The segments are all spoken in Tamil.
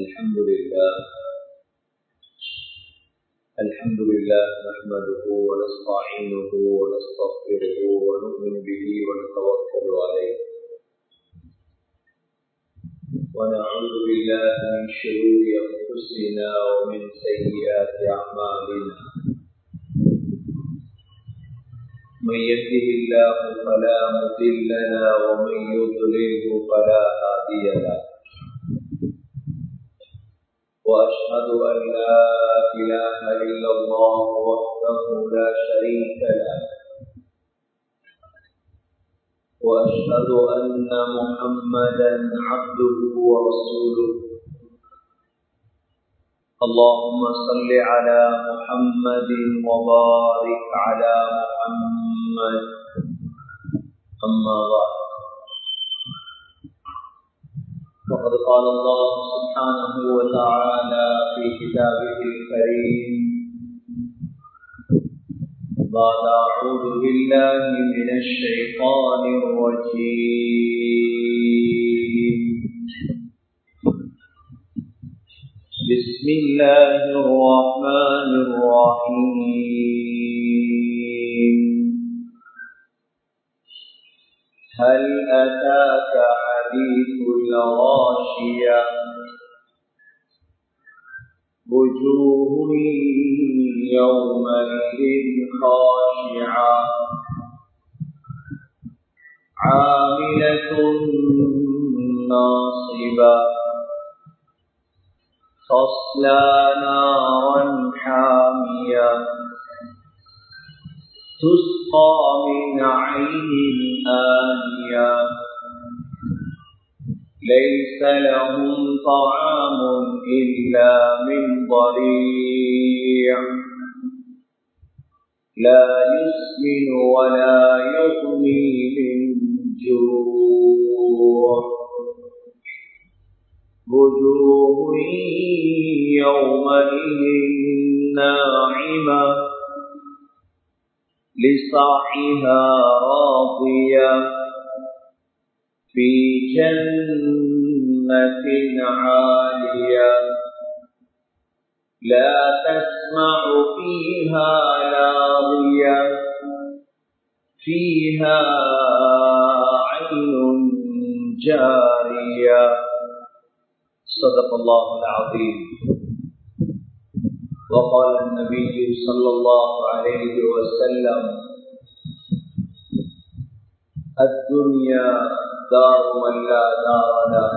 الحمد لله الحمد لله نحمده ونستعينه ونستغفره ونؤمن به ونتوكل عليه ونعوذ بالله من شرور انفسنا ومن سيئات اعمالنا من يهده الله فلا مضل له ومن يضلله فلا هادي له واشهد ان لا اله الا الله وحده لا شريك له واشهد ان محمدا عبده ورسوله اللهم صل على محمد وبارك على محمد اما بعد فقد قال الله سبحانه وتعالى في كتابه الكريم بعد أعوذ بالله من الشيطان الرجيم بسم الله الرحمن الرحيم هل أتاك حديث الغاشية وجوه يومئذ خاشعة عاملة ناصبة تصلى نارا حامية تسقى من عين آنية ليس لهم طعام إلا من ضريع لا يسمن ولا يغني من جوع وجوه يومئذ ناعمة لصاحها راضية في جنة عالية لا تسمع فيها لاغية فيها عين جارية صدق الله العظيم وقال النبي صلى الله عليه وسلم الدنيا دار من لا دار له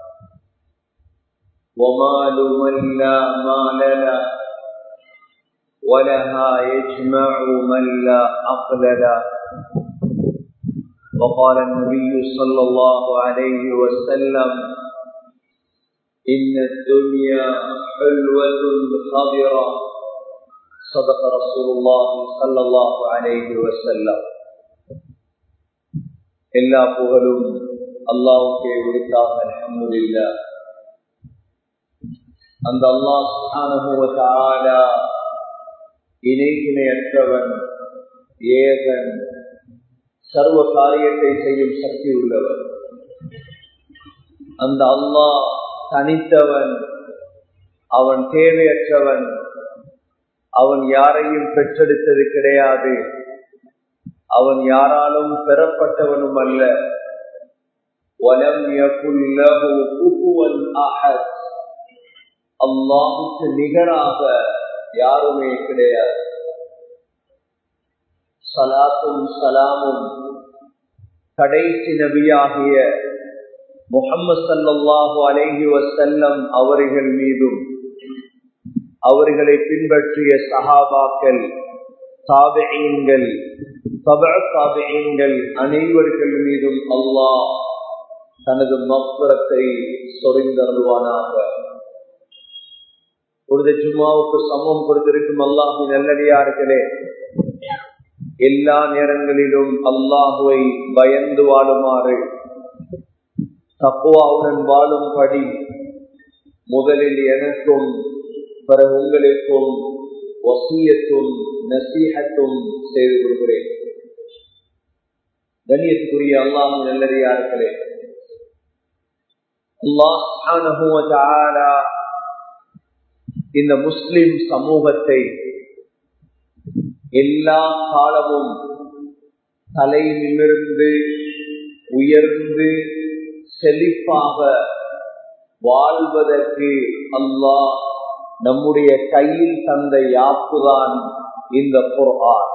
ومال من لا مال له ولها يجمع من لا عقل له وقال النبي صلى الله عليه وسلم إن الدنيا حلوة خضرة صدق رسول الله صلى الله عليه وسلم எல்லா புகழும் அல்லாவுக்கே உரித்தாக அலமதுல்லா அந்த அல்லாஹ் இணை துணையற்றவன் ஏகன் சர்வ காரியத்தை செய்யும் சக்தி உள்ளவன் அந்த அல்லாஹ் தனித்தவன் அவன் தேவையற்றவன் அவன் யாரையும் பெற்றெடுத்தது கிடையாது அவன் யாராலும் பெறப்பட்டவனும் அல்ல அல்லாஹுக்கு நிகராக யாருமே கிடையாது சலாத்தும் சலாமும் கடைசி நபியாகிய முகம்மது சல்லாஹு அலேஹி வசல்லம் அவர்கள் மீதும் அவர்களை பின்பற்றிய சஹாபாக்கள் தாபெயங்கள் தாபெயங்கள் அனைவர்கள் மீதும் அல்லாஹ் தனது மக்குரத்தை சொரிந்தருவானாக ஒரு ஜும்மாவுக்கு சமம் கொடுத்திருக்கும் அல்லாஹு நல்லடியார்களே எல்லா நேரங்களிலும் அல்லாஹுவை பயந்து வாழுமாறு தப்புவாவுடன் வாழும்படி முதலில் எனக்கும் பிறகு உங்களுக்கும் வசியத்தும் நசீகத்தும் செய்து கொள்கிறேன் கண்ணியத்துக்குரிய அல்லாஹ் நல்லறியார்களே அல்லாஹ் சுப்ஹானஹு வ தஆலா இந்த முஸ்லிம் சமூகத்தை எல்லா காலமும் தலை நிமிர்ந்து உயர்ந்து செழிப்பாக வாழ்வதற்கு அல்லாஹ் நம்முடைய கையில் தந்த யாப்புதான் இந்த குர்ஆன்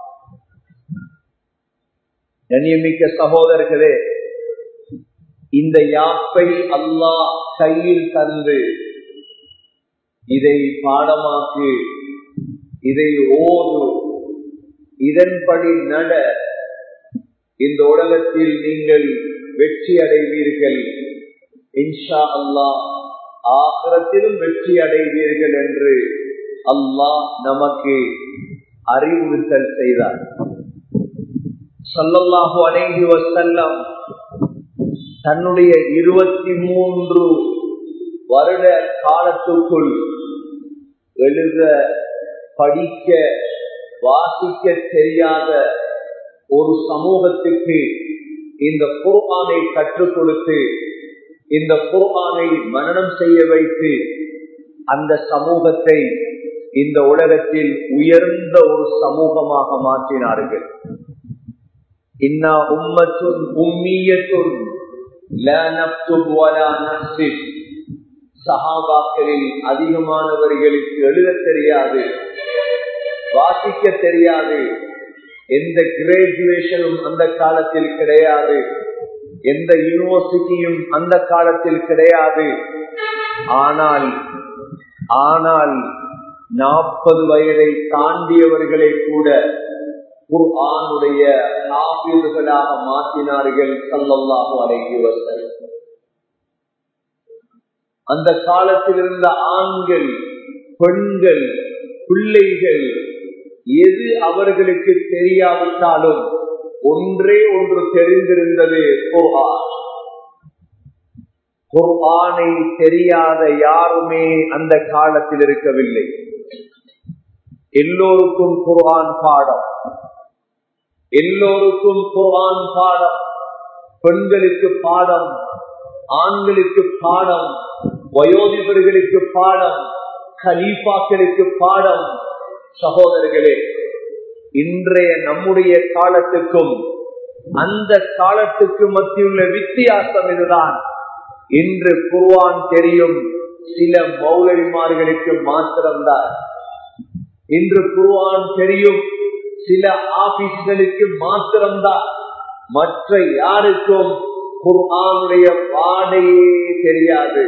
கண்ணியமிக்க சகோதரர்களே இந்த யாப்பை அல்லாஹ் கையில் தந்து இதை பாடமாக்கு இதை ஓது இதன்படி நட இந்த உலகத்தில் நீங்கள் வெற்றி அடைவீர்கள் இன்ஷா அல்லாஹ் ஆக்கிரத்திலும் வெற்றி அடைவீர்கள் என்று அல்லாஹ் நமக்கு அறிவுறுத்தல் செய்தார் சொல்லல்லாஹு அணைகி வசல்லம் தன்னுடைய இருபத்தி மூன்று வருட காலத்துக்குள் எழுத படிக்க வாசிக்க தெரியாத ஒரு சமூகத்துக்கு இந்த குர்ஆனை கற்றுக் கொடுத்து இந்த குர்ஆனை மனனம் செய்ய வைத்து அந்த சமூகத்தை இந்த உலகத்தில் உயர்ந்த ஒரு சமூகமாக மாற்றினார்கள் இன்னா உம்மத்துன் உம்மியத்துன் சஹாபாக்களில் அதிகமானவர்களுக்கு எழுத தெரியாது வாசிக்க தெரியாது எந்த கிராஜுவேஷனும் அந்த காலத்தில் கிடையாது எந்த யூனிவர்சிட்டியும் அந்த காலத்தில் கிடையாது ஆனால் ஆனால் நாற்பது வயதை தாண்டியவர்களை கூட குர்ஆனுடைய ஆபியர்களாக மாற்றினார்கள் சல்லல்லாஹு அலைஹி வஸல்லம் அந்த காலத்தில் இருந்த ஆண்கள் பெண்கள் பிள்ளைகள் எது அவர்களுக்கு தெரியாவிட்டாலும் ஒன்றே ஒன்று தெரிந்திருந்தது குர்ஆன் குர்ஆனை தெரியாத யாருமே அந்த காலத்தில் இருக்கவில்லை எல்லோருக்கும் குர்ஆன் பாடம் எல்லோருக்கும் குர்ஆன் பாடம் பெண்களுக்கு பாடம் ஆண்களுக்கு பாடம் வயோதிபர்களுக்கு பாடம் கலீஃபாக்களுக்கு பாடம் சகோதரர்களே இன்றைய நம்முடைய காலத்துக்கும் அந்த காலத்துக்கு மத்தியுள்ள வித்தியாசம் இதுதான் இன்று குர்வான் தெரியும் சில மௌலவிமார்களுக்கு மாத்திரம்தான் இன்று குர்வான் தெரியும் சில ஆபீஸ்களுக்கு மாத்திரம்தான் மற்ற யாருக்கும் குர்ஆனுடைய பாடையே தெரியாது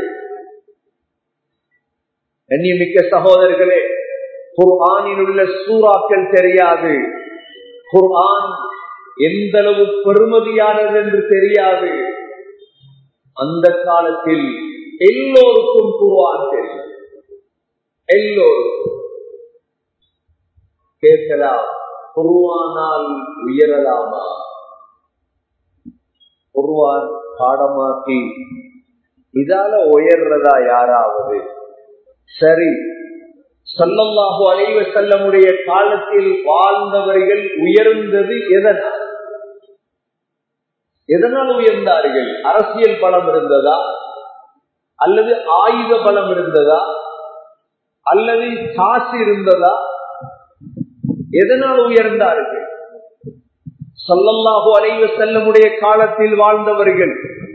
கண்ணியமிக்க சகோதரர்களே குர்ஆனில் உள்ள சூறாக்கள் தெரியாது குர்ஆன் எந்த அளவு பெருமதியானது என்று தெரியாது அந்த காலத்தில் எல்லோருக்கும் குர்ஆன் தெரியும் எல்லோருக்கும் கேட்கலாம் குருவானால் உயரலாமா குருவான் பாடமாக்கி இதால உயர்றதா யாராவது சரி சொல்லல்லாஹு அலைவ செல்லமுடைய காலத்தில் வாழ்ந்தவர்கள் உயர்ந்தது எதனால் எதனால் உயர்ந்தார்கள் அரசியல் பலம் இருந்ததா அல்லது ஆயுத பலம் இருந்ததா அல்லது காசு இருந்ததா எதனால் உயர்ந்தார்கள் சொல்லல்லாஹு அலைவ செல்லமுடைய காலத்தில் வாழ்ந்தவர்கள்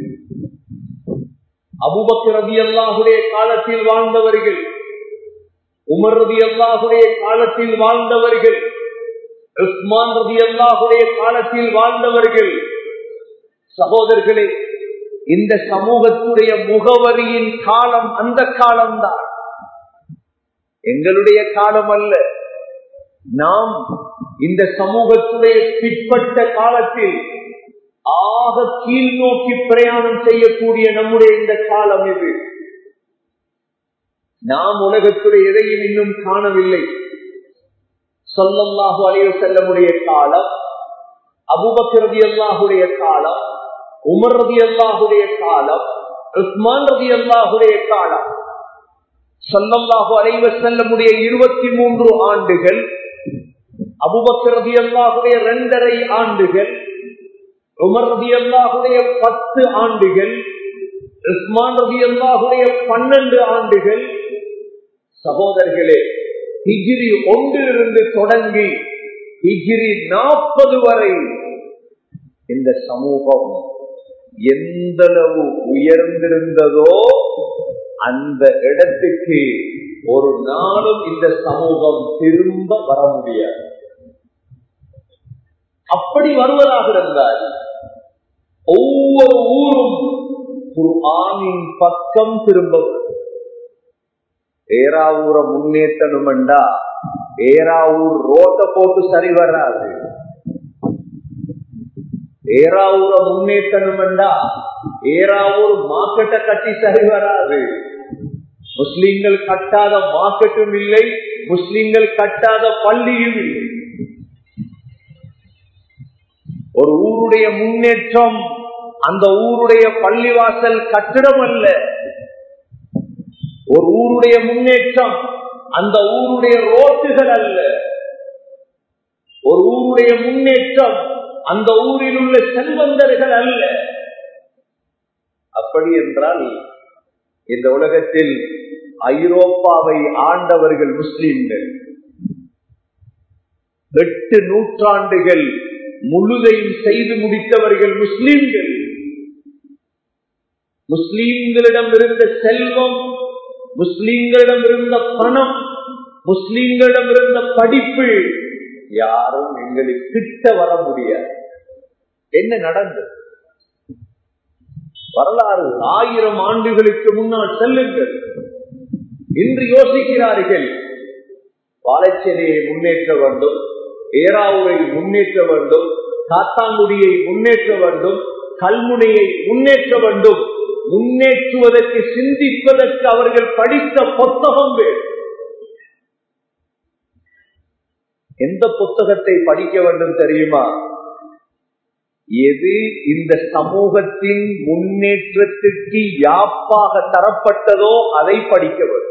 அபுபக் ரதி அல்லாஹுடைய காலத்தில் வாழ்ந்தவர்கள் உமர் ரதி அல்லாஹுடைய காலத்தில் வாழ்ந்தவர்கள் உஸ்மான் ரதி அல்லாஹுடைய காலத்தில் வாழ்ந்தவர்கள் சகோதரர்களே இந்த சமூகத்துடைய முகவரியின் காலம் அந்த காலம்தான் எங்களுடைய காலம் அல்ல நாம் இந்த சமூகத்துடைய பிற்பட்ட காலத்தில் ஆக கீழ் நோக்கி பிரயாணம் செய்யக்கூடிய நம்முடைய இந்த காலம் இது நாம் உலகத்துடைய எதையும் இன்னும் காணவில்லை சொல்லல்லாஹு அலைய செல்லமுடைய காலம் அபுபக்ரதி அல்லாஹுடைய காலம் உமர் ரதி அல்லாஹுடைய காலம் உஸ்மான் ரதி அல்லாஹுடைய காலம் சொல்லல்லாஹு அலைவ செல்லமுடைய இருபத்தி மூன்று ஆண்டுகள் அபுபக்ரதி அல்லாஹுடைய இரண்டரை ஆண்டுகள் உமர் ரதி அல்லாஹுடைய பத்து ஆண்டுகள் உஸ்மான் ரதி அல்லாஹுடைய பன்னெண்டு ஆண்டுகள் சகோதரர்களே ஹிஜிரி ஒன்றிலிருந்து தொடங்கி ஹிஜிரி நாற்பது வரை இந்த சமூகம் எந்தளவு உயர்ந்திருந்ததோ அந்த இடத்துக்கு ஒரு நாளும் இந்த சமூகம் திரும்ப வர முடியாது அப்படி வருவதாக இருந்தால் ஒவ்வொரு ஊரும் குர்ஆனின் பக்கம் திரும்ப ஏராவூரை முன்னேற்றணும்டா ஏராவூர் ரோட்டை போட்டு சரி வராது ஏராவூரை முன்னேற்றணும்டா ஏராவூர் மார்க்கெட்டை கட்டி சரி வராது முஸ்லிம்கள் கட்டாத மார்க்கெட்டும் இல்லை முஸ்லிம்கள் கட்டாத பள்ளியும் இல்லை ஒரு ஊருடைய முன்னேற்றம் அந்த ஊருடைய பள்ளிவாசல் கட்டிடம் அல்ல ஒரு ஊருடைய முன்னேற்றம் அந்த ஊருடைய ரோட்டுகள் அல்ல ஒரு ஊருடைய முன்னேற்றம் அந்த ஊரில் உள்ள செல்வந்தர்கள் அல்ல அப்படி என்றால் இந்த உலகத்தில் ஐரோப்பாவை ஆண்டவர்கள் முஸ்லிம்கள் எட்டு நூற்றாண்டுகள் முழுதையும் செய்து முடித்தவர்கள் முஸ்லிம்கள் முஸ்லிம்களிடம் இருந்த செல்வம் முஸ்லிம்களிடம் இருந்த பணம் முஸ்லிம்களிடம் இருந்த படிப்பு யாரும் எங்களுக்கு கிட்ட வர முடியாது என்ன நடந்தது வரலாறு ஆயிரம் ஆண்டுகளுக்கு முன்னால் செல்லுங்கள் இன்று யோசிக்கிறார்கள் வாழைச்சேனையை முன்னேற்ற வேண்டும் ஏராவூரை முன்னேற்ற வேண்டும் காத்தாங்குடியை முன்னேற்ற வேண்டும் கல்முனையை முன்னேற்ற வேண்டும் முன்னேற்றுவதற்கு சிந்திப்பதற்கு அவர்கள் படித்த புத்தகம் வேறு எந்த புத்தகத்தை படிக்க வேண்டும் தெரியுமா எது இந்த சமூகத்தின் முன்னேற்றத்திற்கு யாப்பாக தரப்பட்டதோ அதை படிக்க வேண்டும்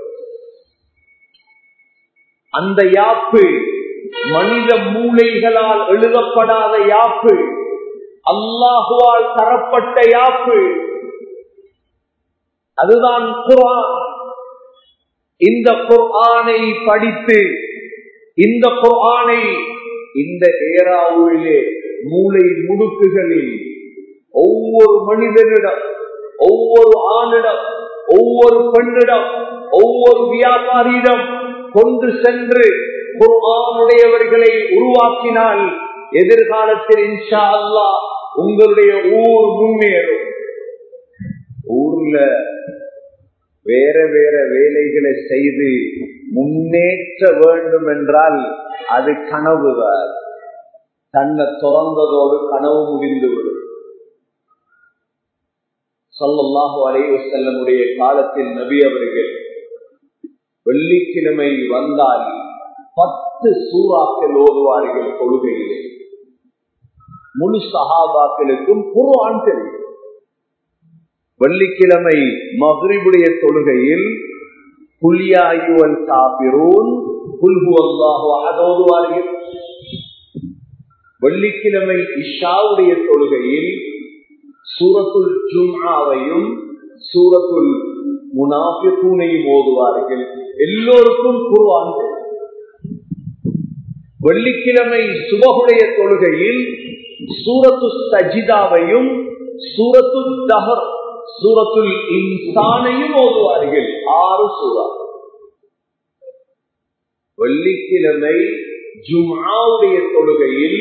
அந்த யாப்பு மனித மூளைகளால் எழுதப்படாத யாப்பு அல்லாஹுவால் தரப்பட்ட யாப்பு அதுதான் குர்ஆன் இந்த குர்ஆனை படித்து இந்த குர்ஆனை இந்த ஏராவூரிலே மூளை முடுக்குகளில் ஒவ்வொரு மனிதனிடம் ஒவ்வொரு ஆணிடம் ஒவ்வொரு பெண்ணிடம் ஒவ்வொரு வியாபாரியிடம் கொண்டு சென்று குர்ஆனுடையவர்களை உருவாக்கினால் எதிர்காலத்தில் இன்ஷா அல்லா உங்களுடைய ஊர் முன்னேறும் ஊர்ல வேற வேற வேலைகளை செய்து முன்னேற்ற வேண்டும் என்றால் அது கனவுதான் தன்னை துறந்ததோடு கனவு முடிந்துவிடும் சொல்லல்லாஹு அலைவு செல்லமுடைய காலத்தில் நபி அவர்கள் வெள்ளிக்கிழமை வந்தால் பத்து சூறாக்கள் ஓதுவார்கள் கொள்கையிலே முழு சகாபாக்களுக்கும் குர்ஆன் தெரியும் வெள்ளிக்கிழமை மகிழ்வுடைய தொழுகையில் புல்யாயுவல் காபிரூன் புல்பு அல்லாஹு அதோதுவார்கள் வெள்ளிக்கிழமை இஷாவுடைய தொழுகையில் சூரத்துல் ஜும்ஆவையும் சூரத்துல் முனாஃபிகூனையும் ஓதுவார்கள் எல்லோருக்கும் குருவான் வெள்ளிக்கிழமை சுபகுடைய தொழுகையில் சூரத்து சஜிதாவையும் சூரத்து தஹர் சூரத்துல் இன்சானையும் ஓதுவார்கள் ஆறு சூறா வெள்ளிக்கிழமை ஜும்ஆவுடைய தொழுகையில்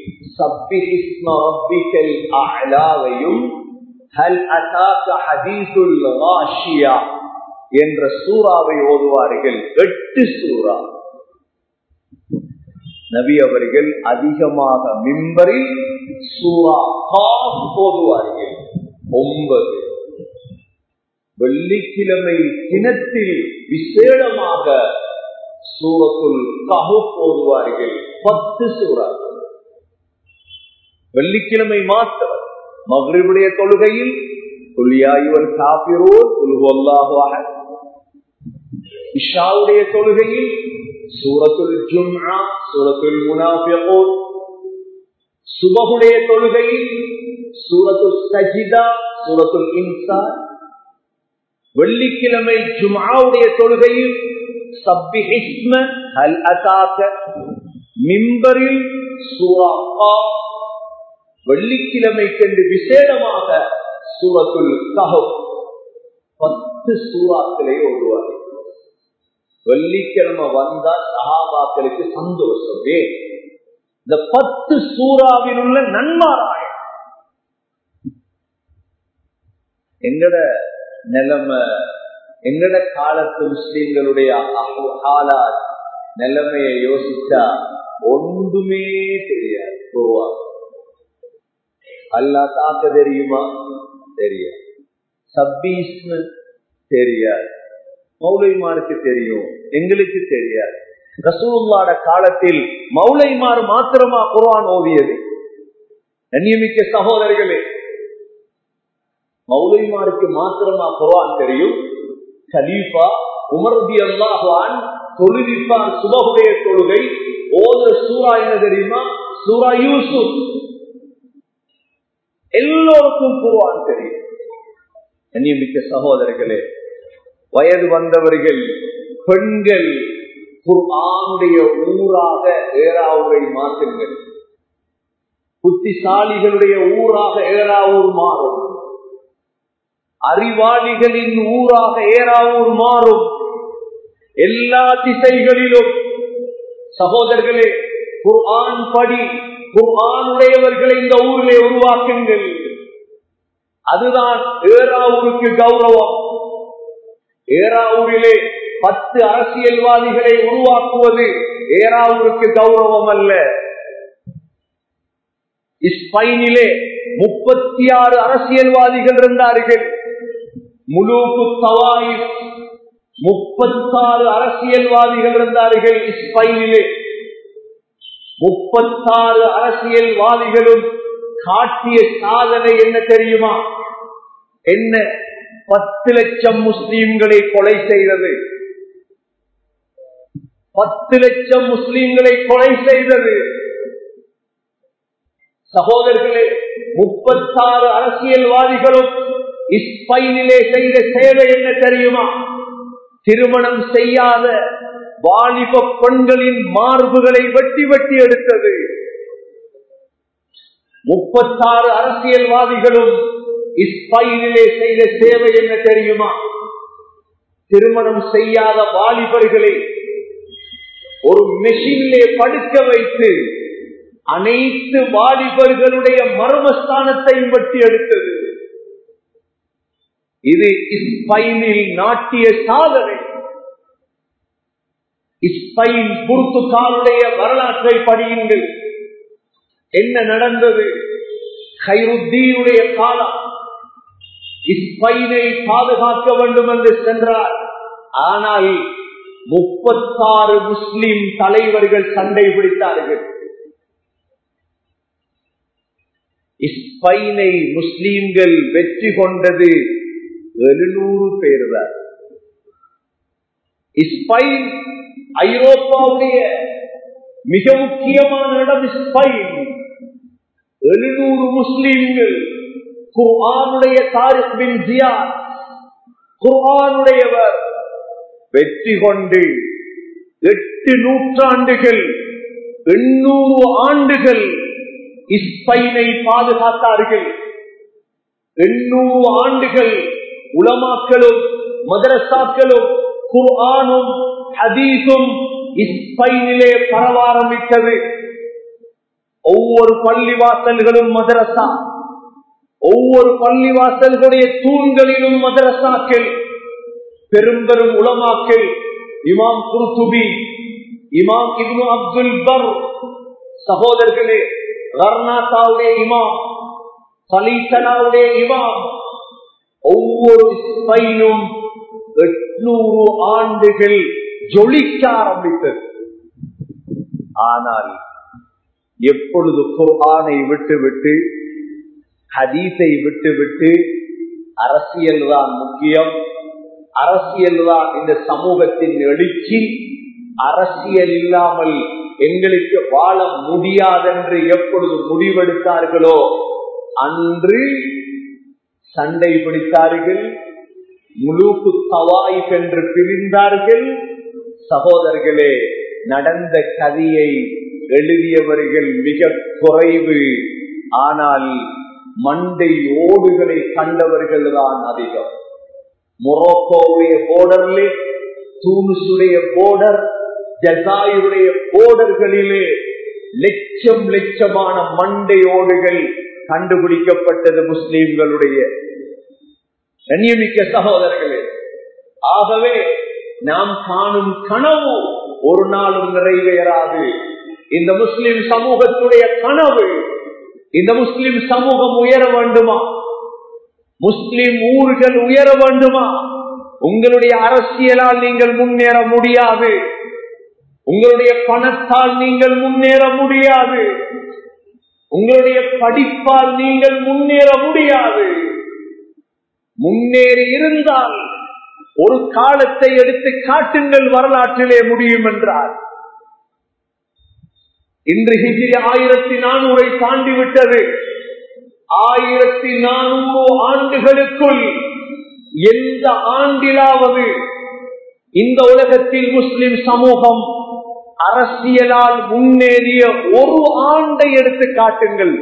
அலாவையும் ஹல் அதாக்க ஹதீசுல் ராஷியா என்ற சூறாவை ஓதுவார்கள் எட்டு சூறா நபி அவர்கள் அதிகமாக மிம்பரில் சூறா ஓதுவார்கள் ஒன்பது வெள்ளிக்கிழமை தினத்தில் விசேடமாக சூரத்துல் கஹு போதுவார்கள் பத்து சூறா வெள்ளிக்கிழமை மாத்திரம் மகிழ்வுடைய தொழுகையில் துல்லியாயுவல் காபிரோர் உல்ஹொல்லாக இஷாவுடைய தொழுகையில் சூரத்துல் ஜும்ஆ சூரத்துல் முனாஃபிகூன் சுபகுடைய தொழுகையில் சூரத்துல் சஜிதா சூரத்துல் இன்சான் வெள்ளிக்கிழமை ஜும்ஆவுடைய தொழுகையில் சப்பிஹிஸ்ம ஹல் அசாக்க மிம்பரில் சூரா காஃப் வெள்ளிக்கிழமைக்கென்று விசேடமாக சூரத்துல் கஹப் பத்து சூறாக்களை ஓடுவார்கள் வெள்ளிக்கிழமை வந்தா சஹாபாக்களுக்கு சந்தோஷமே இந்த பத்து சூறாவில் உள்ள நன்மாராயம் எங்கட நிலைமை எங்கட காலத்து முஸ்லீம்களுடைய காலாத் நிலைமையை யோசிச்சா ஒன்றுமே தெரியாது பொருவா அல்லா தாக்க தெரியுமா தெரியாது சப்பீஸ்னு தெரியாது மௌலைமாருக்கு தெரியும் எங்களுக்கு தெரியாது ரசூல்லாட காலத்தில் மௌலைமார் மாத்திரமா குரான் ஓவியது கண்ணியமிக்க சகோதரர்களே மௌலைமாருக்கு மாத்திரமா குரான் தெரியும் கலீஃபா உமர்தி அல்லாஹான் தொழுவிப்பார் சுபகுடைய தொழுகை ஓதுற சூரா என்ன தெரியுமா சூரா யூசுப் எல்லோருக்கும் குருவான் தெரியும் கண்ணியமிக்க சகோதரர்களே வயது வந்தவர்கள் பெண்கள் குர்ஆனுடைய ஊராக ஏராவுரை மாற்றுங்கள் புத்திசாலிகளுடைய ஊராக ஏராவூர் மாறும் அறிவாளிகளின் ஊராக ஏராவூர் மாறும் எல்லா திசைகளிலும் சகோதரர்களே குர்ஆன் படி குர்ஆனுடையவர்களை இந்த ஊரிலே உருவாக்குங்கள் அதுதான் ஏராவூருக்கு கௌரவம் ஏராவூரிலே பத்து அரசியல்வாதிகளை உருவாக்குவது ஏராவூருக்கு கௌரவம் அல்ல இஸ்பைனிலே முப்பத்தி ஆறு அரசியல்வாதிகள் இருந்தார்கள் முழுக்கு தவாய் முப்பத்தாறு அரசியல்வாதிகள் இருந்தார்கள் இஸ்பைனிலே முப்பத்தாறு அரசியல்வாதிகளும் காட்டிய சாதனை என்ன தெரியுமா என்ன பத்து லட்சம் முஸ்லீம்களை கொலை செய்தது பத்து லட்சம் முஸ்லீம்களை கொலை செய்தது சகோதரர்களே முப்பத்தாறு அரசியல்வாதிகளும் இஸ்பைனிலே செய்த சேவை என்ன தெரியுமா திருமணம் செய்யாத வாலிப பெண்களின் மார்புகளை வெட்டி வெட்டி எடுத்தது முப்பத்தாறு அரசியல்வாதிகளும் இஸ்பைனிலே செய்த சேவை என்ன தெரியுமா திருமணம் செய்யாத வாலிபர்களை ஒரு மெஷினிலே படுக்க வைத்து அனைத்து வாலிபர்களுடைய மர்மஸ்தானத்தையும் வெட்டி எடுத்தது இது இஸ்பைனில் நாட்டிய சாதனை இஸ்பைன் புர்த்துகாலுடைய வரலாற்றை படியுங்கள் என்ன நடந்தது கைருத்தீனுடைய காலம் இஸ்பைனை பாதுகாக்க வேண்டும் என்று சென்றார் ஆனால் முப்பத்தாறு முஸ்லிம் தலைவர்கள் சண்டை பிடித்தார்கள் இஸ்பைனை முஸ்லீம்கள் வெற்றி கொண்டது எழுநூறு பேர் தான் இஸ்பைன் ஐரோப்பாவுடைய மிக முக்கியமான இடம் இஸ்பைன் எழுநூறு முஸ்லீம்கள் குர்ஆனுடைய தாரிக் பின் ஜியாத் குர்ஆனுடையவர் வெற்றி கொண்டு எட்டு நூற்றாண்டுகள் எண்ணூறு ஆண்டுகள் இஸ்பைனை பாதுகாத்தார்கள் எண்ணூறு ஆண்டுகள் உலமாக்களும் மதரசாக்களும் குர்ஆனும் ஹதீஸும் இஸ்பைனிலே பரவ ஆரம்பித்தது ஒவ்வொரு பள்ளிவாசல்களும் மதரசா ஒவ்வொரு பள்ளிவாசல்களுடைய தூண்களிலும் மதரசாக்கள் பெரும் பெரும் உலமாக்கள் இமாம் குருத்துபி இமாம் இப்னு அப்துல் பர் சகோதரர்களே கர்நாத்தாவுடைய இமாம் சலீசனாவுடைய இமாம் ஒவ்வொரு ஸ்பைனும் எட்நூறு ஆண்டுகள் ஜொலிக்க ஆரம்பித்தது ஆனால் எப்பொழுது குர்ஆனை விட்டுவிட்டு ஹதீஸை விட்டுவிட்டு அரசியல் தான் முக்கியம் அரசியல் தான் இந்த சமூகத்தின் எழுச்சி அரசியல் இல்லாமல் எங்களுக்கு வாழ முடியாதென்று எப்பொழுது முடிவெடுத்தார்களோ அன்று சண்டை பிடித்தார்கள் முழுக்கு தவாயிப் என்று பிரிந்தார்கள் சகோதரர்களே நடந்த கதையை எழுதியவர்கள் மிக குறைவு ஆனால் மண்டை ஓடுகளை கண்டவர்கள் தான் அதிகம் மொரோக்கோவுடைய போர்டர்லே தூனுசுடைய போர்டர் ஜசாயுடைய போர்டர்களிலே லட்சம் லட்சமான மண்டை ஓடுகள் கண்டுபிடிக்கப்பட்டது முஸ்லிம்களுடைய கண்ணியமிக்க சகோதரர்களே ஆகவே நாம் காணும் கனவு ஒரு நாளும் நிறைவேறாது இந்த முஸ்லிம் சமூகத்துடைய கனவு இந்த முஸ்லிம் சமூகம் உயர வேண்டுமா முஸ்லிம் ஊர்கள் உயர வேண்டுமா உங்களுடைய அரசியலால் நீங்கள் முன்னேற முடியாது உங்களுடைய பணத்தால் நீங்கள் முன்னேற முடியாது உங்களுடைய படிப்பால் நீங்கள் முன்னேற முடியாது முன்னேறி இருந்தால் ஒரு காலத்தை எடுத்து காட்டுங்கள் வரலாற்றிலே முடியும் என்றார் இன்று ஹிஜிரி ஆயிரத்தி நானூறை தாண்டி விட்டது ஆயிரத்தி நானூறு ஆண்டுகளுக்குள் எந்த ஆண்டிலாவது இந்த உலகத்தில் முஸ்லிம் சமூகம் அரசியலால் முன்னேறிய ஒரு ஆண்டை எடுத்து காட்டுங்கள்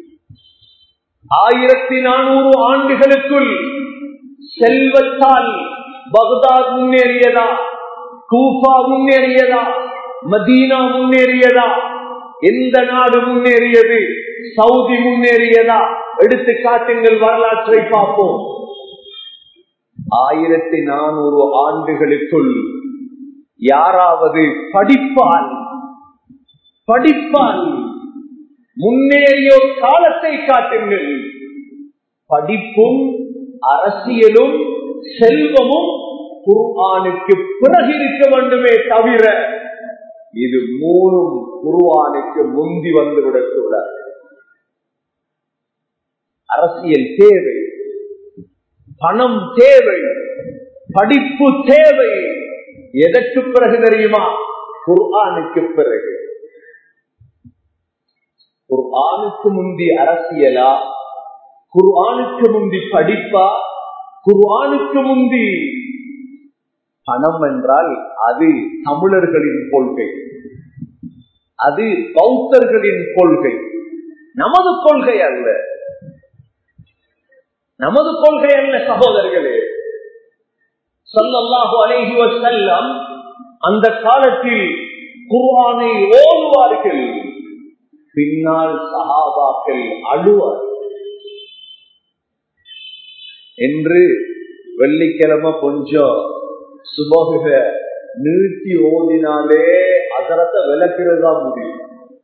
ஆயிரத்தி நானூறு ஆண்டுகளுக்குள் செல்வத்தால் பக்தாத் முன்னேறியதா கூஃபா முன்னேறியதா மதீனா முன்னேறியதா எந்த நாடு முன்னேறியது சவுதி முன்னேறியதா எடுத்து காட்டுங்கள் வரலாற்றை பார்ப்போம் ஆயிரத்தி நானூறு ஆண்டுகளுக்குள் யாராவது படிப்பால் படிப்பால் முன்னேறிய காலத்தை காட்டுங்கள் படிப்பும் அரசியலும் செல்வமும் குர்ஆனுக்கு பிறகு இருக்க வேண்டுமே தவிர இது மூணும் குருவானுக்கு முந்தி வந்து விடக்கூடாது அரசியல் தேவை பணம் தேவை படிப்பு தேவை எதற்கு பிறகு தெரியுமா குர்ஆனுக்கு பிறகு குர்ஆனுக்கு முந்தி அரசியலா குர்ஆனுக்கு முந்தி படிப்பா குர்ஆனுக்கு முந்தி பணம் என்றால் அது தமிழர்களின் கொள்கை அது பௌத்தர்களின் கொள்கை நமது கொள்கை அல்ல நமது கொள்கை அல்ல சகோதரர்களே சொல்லல்லாஹு அலைஹி வஸல்லம் அந்த காலத்தில் குர்ஆனை ஓதுவார்கள் பின்னால் சஹாபாக்கள் அழுவார்கள் என்று வெள்ளிக்கிழமை கொஞ்சம் சுபகுக நீட்டி ஓதினாலே அதரத்தை விளக்கிறது தான் முடியும்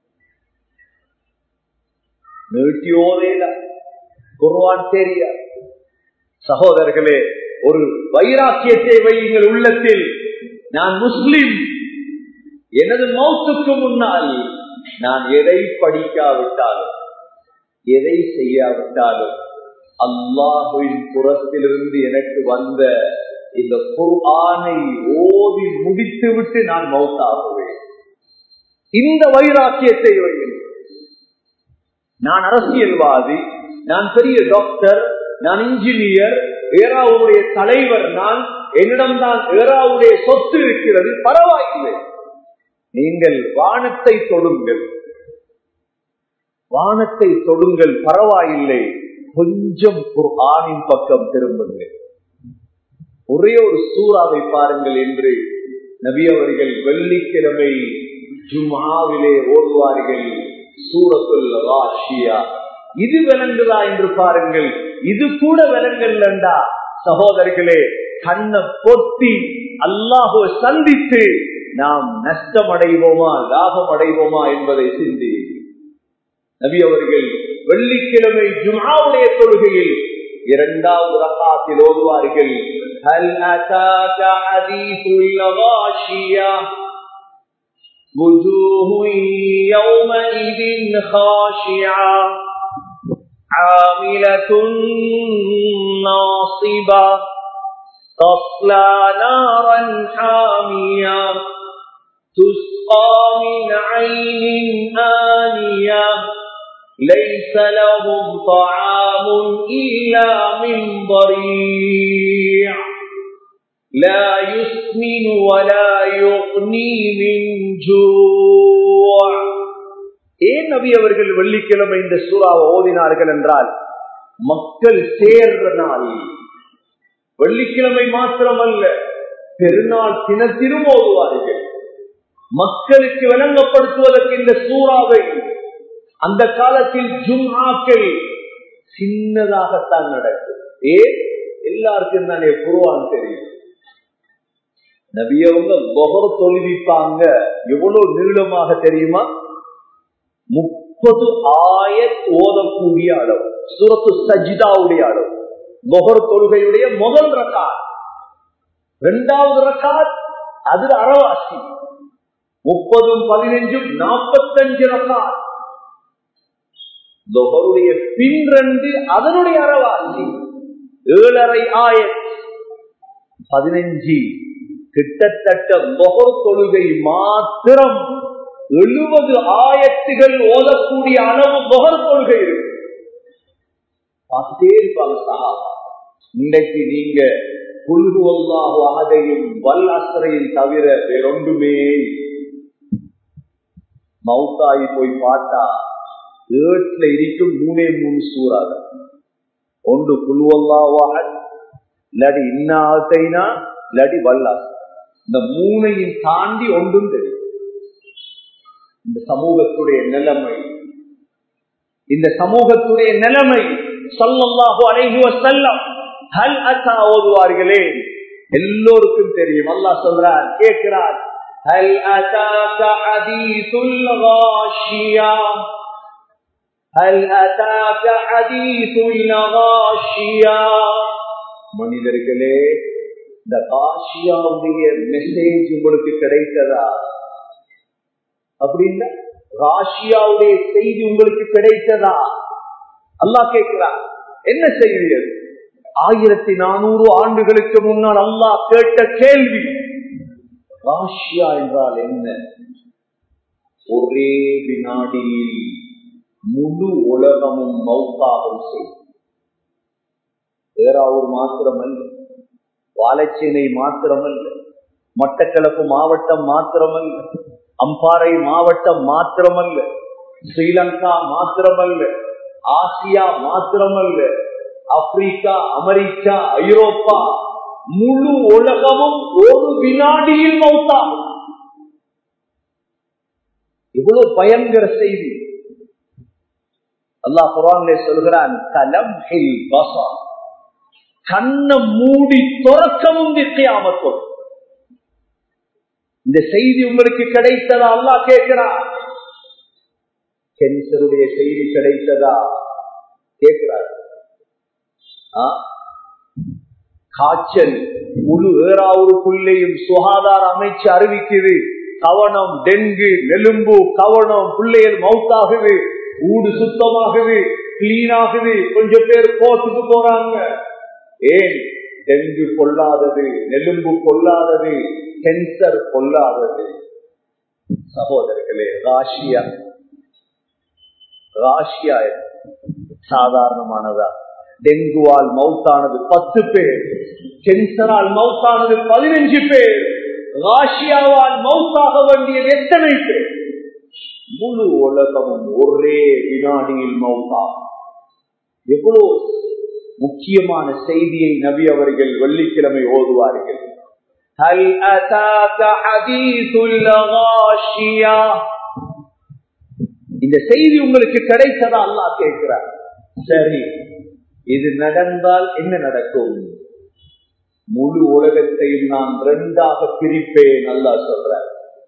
நீட்டி ஓதையில குருவான் தெரியா சகோதரர்களே ஒரு வைராக்கியத்தை வையுங்கள் உள்ளத்தில் நான் முஸ்லிம் எனது மௌத்துக்கு முன்னால் நான் எதை படிக்காவிட்டாலும் எதை செய்யாவிட்டாலும் அல்லாஹுவின் புறத்திலிருந்து எனக்கு வந்த இந்த குர்ஆனை ஓதி முடித்து விட்டு நான் மௌத்தாகுவேன் இந்த வைராக்கியத்தை வையுங்கள் நான் அரசியல்வாதி நான் பெரிய டாக்டர் நான் இன்ஜினியர் ஏராவுடைய தலைவர் நான் என்னிடம்தான் ஏராவுடைய சொத்து இருக்கிறது பரவாயில்லை நீங்கள் வானத்தை தொடுங்கள் வானத்தை தொடுங்கள் பரவாயில்லை கொஞ்சம் ஒரு ஆணின் பக்கம் திரும்புங்கள் ஒரே ஒரு சூறாவை பாருங்கள் என்று நபி அவர்கள் வெள்ளிக்கிழமை ஜுமாவிலே ஓடுவார்கள் சூரத்துல் ராஷியா இது விளங்குதா என்று பாருங்கள் இது கூட விளங்கல்லண்டா சகோதரர்களே கண்ணை பொத்தி அல்லாஹுவை சந்தித்து நாம் நஷ்டம் அடைவோமா லாபம் அடைவோமா என்பதை சிந்தி நபி அவர்கள் வெள்ளிக்கிழமை ஜுமாவுடைய தொழுகையில் இரண்டாவது ரகாத்தில் ஓதுவார்கள் هل أتاك حديث الغاشية وجوه يومئذ خاشعة عاملة ناصبة تصلى نارا حامية تسقى من عين آنية ليس لهم طعام إلا من ضريع لا يسقى يسمن ولا يغني من جوع ஏன் நபி அவர்கள் வெள்ளிக்கிழமை இந்த சூறாவை ஓதினார்கள் என்றால் மக்கள் சேர்ற நாள் வெள்ளிக்கிழமை மாத்திரமல்ல பெருநாள் தினத்திலும் ஓதுவார்கள் மக்களுக்கு விளங்கப்படுத்துவதற்கு இந்த சூறாவை அந்த காலத்தில் ஜும்ஆக்கள் சின்னதாகத்தான் நடக்கும் ஏன் எல்லாருக்கும் தானே குருவான் தெரியும் நபியவங்க பொகர் தொழுவிப்பாங்க எவ்வளவு நீளமாக தெரியுமா முப்பது ஆயத் ஓதக்கூடிய அளவு சுரத்து சஜிதாவுடைய அளவு பொகர் தொழுகையுடைய முதல் ரக்காத் இரண்டாவது ரக்காத் அது அறவாசி முப்பதும் பதினைஞ்சும் நாற்பத்தஞ்சு ரக்காத் தொகருடைய பின் ரெண்டு அதனுடைய அறவாசி ஏழரை ஆயத் பதினஞ்சு கிட்டத்தட்ட முகர் தொழுகை மாத்திரம் எழுபது ஆயத்துகள் ஓதக்கூடிய அளவு முகர் கொள்கை இருக்கு பார்த்துட்டே இருப்பாங்க சகாபா இன்றைக்கு நீங்க புல்குவல்லாஹு அகதையும் வல்லாசரையும் தவிர வேறொன்றுமே மவுத்தாகி போய் பார்த்தா ஏட்ல இருக்கும் மூணே மூணு சூறாக ஒன்று புல்வல்லாவாக இல்லாடி இன்னாத்தைனா இல்லாடி வல்லாஸ் இந்த மூணையும் தாண்டி ஒன்றும் தெரியும் இந்த சமூகத்துடைய நிலைமை இந்த சமூகத்துடைய நிலைமை சொல்லல்லாஹு அலைஹி வஸல்லம் ஹல் அத்தா ஓதுவார்களே எல்லோருக்கும் தெரியும் அல்லாஹ் சொல்றார் கேட்கிறார் ஹல் அதாக ஹதீசுல் காஷியா ஹல் அதாக ஹதீசுல் காஷியா மனிதர்களே இந்த காஷியாவுடைய மெசேஜ் உங்களுக்கு கிடைத்ததா அப்படின்னா ராஷியாவுடைய செய்தி உங்களுக்கு கிடைத்ததா அல்லாஹ் கேட்கிறார் என்ன செய்தி அது ஆயிரத்தி நானூறு ஆண்டுகளுக்கு முன்னால் அல்லாஹ் கேட்ட கேள்வி ராஷியா என்றால் என்ன ஒரே வினாடியில் முழு உலகமும் மௌத்தாகும் செய்யும் வேறாவூர் மாத்திரமல்ல வாழைச்சேனை மாத்திரமல்ல மட்டக்களப்பு மாவட்டம் மாத்திரமல்ல அம்பாறை மாவட்டம் மாத்திரமல்ல ஸ்ரீலங்கா மாத்திரமல்ல ஆசியா மாத்திரமல்ல ஆப்பிரிக்கா அமெரிக்கா ஐரோப்பா முழு உலகமும் ஒரு வினாடியில் மௌத்தாகும் இவ்வளவு பயங்கர செய்தி அல்லாஹ் குரான்ல சொல்கிறான் கலம் ஹில் பசா கண்ணை மூடி துறக்கவும் திக்கையாமத்தோம் இந்த செய்தி உங்களுக்கு கிடைத்ததா அல்லா கேட்கிறார் கேன்சருடைய செய்தி கிடைத்ததா கேட்கிறார் காய்ச்சல் முழு ஏறாவூருக்குள்ளேயும் சுகாதார அமைச்சு அறிவிக்குது கவனம் டெங்கு நெலும்பு கவனம் பிள்ளைகள் மவுத்தாகுது ஊடு சுத்தமாகுது கிளீன் ஆகுது கொஞ்சம் பேர் கோர்ட்டுக்கு போறாங்க ஏன் டெங்கு கொள்ளாதது நெலும்பு கொள்ளாதது கேன்சர் கொள்ளாதது சகோதரர்களே ராஷியா ராஷியா சாதாரணமானதா டெங்குவால் மவுத்தானது பத்து பேர் கேன்சரால் மவுத்தானது பதினஞ்சு பேர் ராஷியாவால் மவுத்தாக வேண்டியது எத்தனை பேர் முழு உலகமும் ஒரே வினாடியில் மவுத்தாகும் எவ்வளவு முக்கியமான செய்தியை நபி அவர்கள் வெள்ளிக்கிழமை ஓதுவார்கள் هل أتاك حديث الغاشية இந்த செய்தி உங்களுக்கு கிடைத்ததா அல்லா கேட்கிறார் சரி இது நடந்தால் என்ன நடக்கும் முழு உலகத்தையும் நான் ரெண்டாக பிரிப்பேன் அல்லா சொல்றார்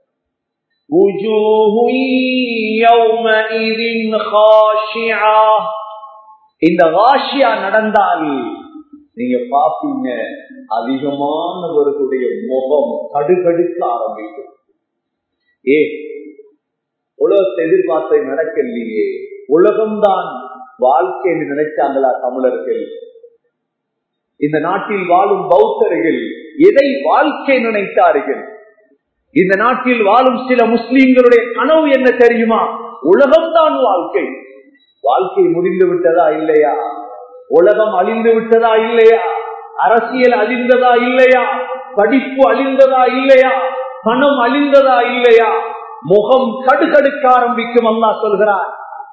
இந்த வாஷியா நடந்தால் நீங்க பாப்பீங்க அதிகமானவர்களுடைய முகம் கடுகடுக்க ஆரம்பிக்கும் ஏ உலகத்தை எதிர்பார்த்தை நடக்கலையே உலகம்தான் வாழ்க்கை என்று நினைச்சாங்களா தமிழர்கள் இந்த நாட்டில் வாழும் பௌத்தர்கள் எதை வாழ்க்கை நினைத்தார்கள் இந்த நாட்டில் வாழும் சில முஸ்லீம்களுடைய கனவு என்ன தெரியுமா உலகம்தான் வாழ்க்கை வாழ்க்கை முடிந்து விட்டதா இல்லையா உலகம் அழிந்து விட்டதா இல்லையா அரசியல் அழிந்ததா இல்லையா படிப்பு அழிந்ததா இல்லையா பணம் அழிந்ததா இல்லையா முகம் கடுகடுக்க ஆரம்பிக்கும் அல்லா சொல்கிறார்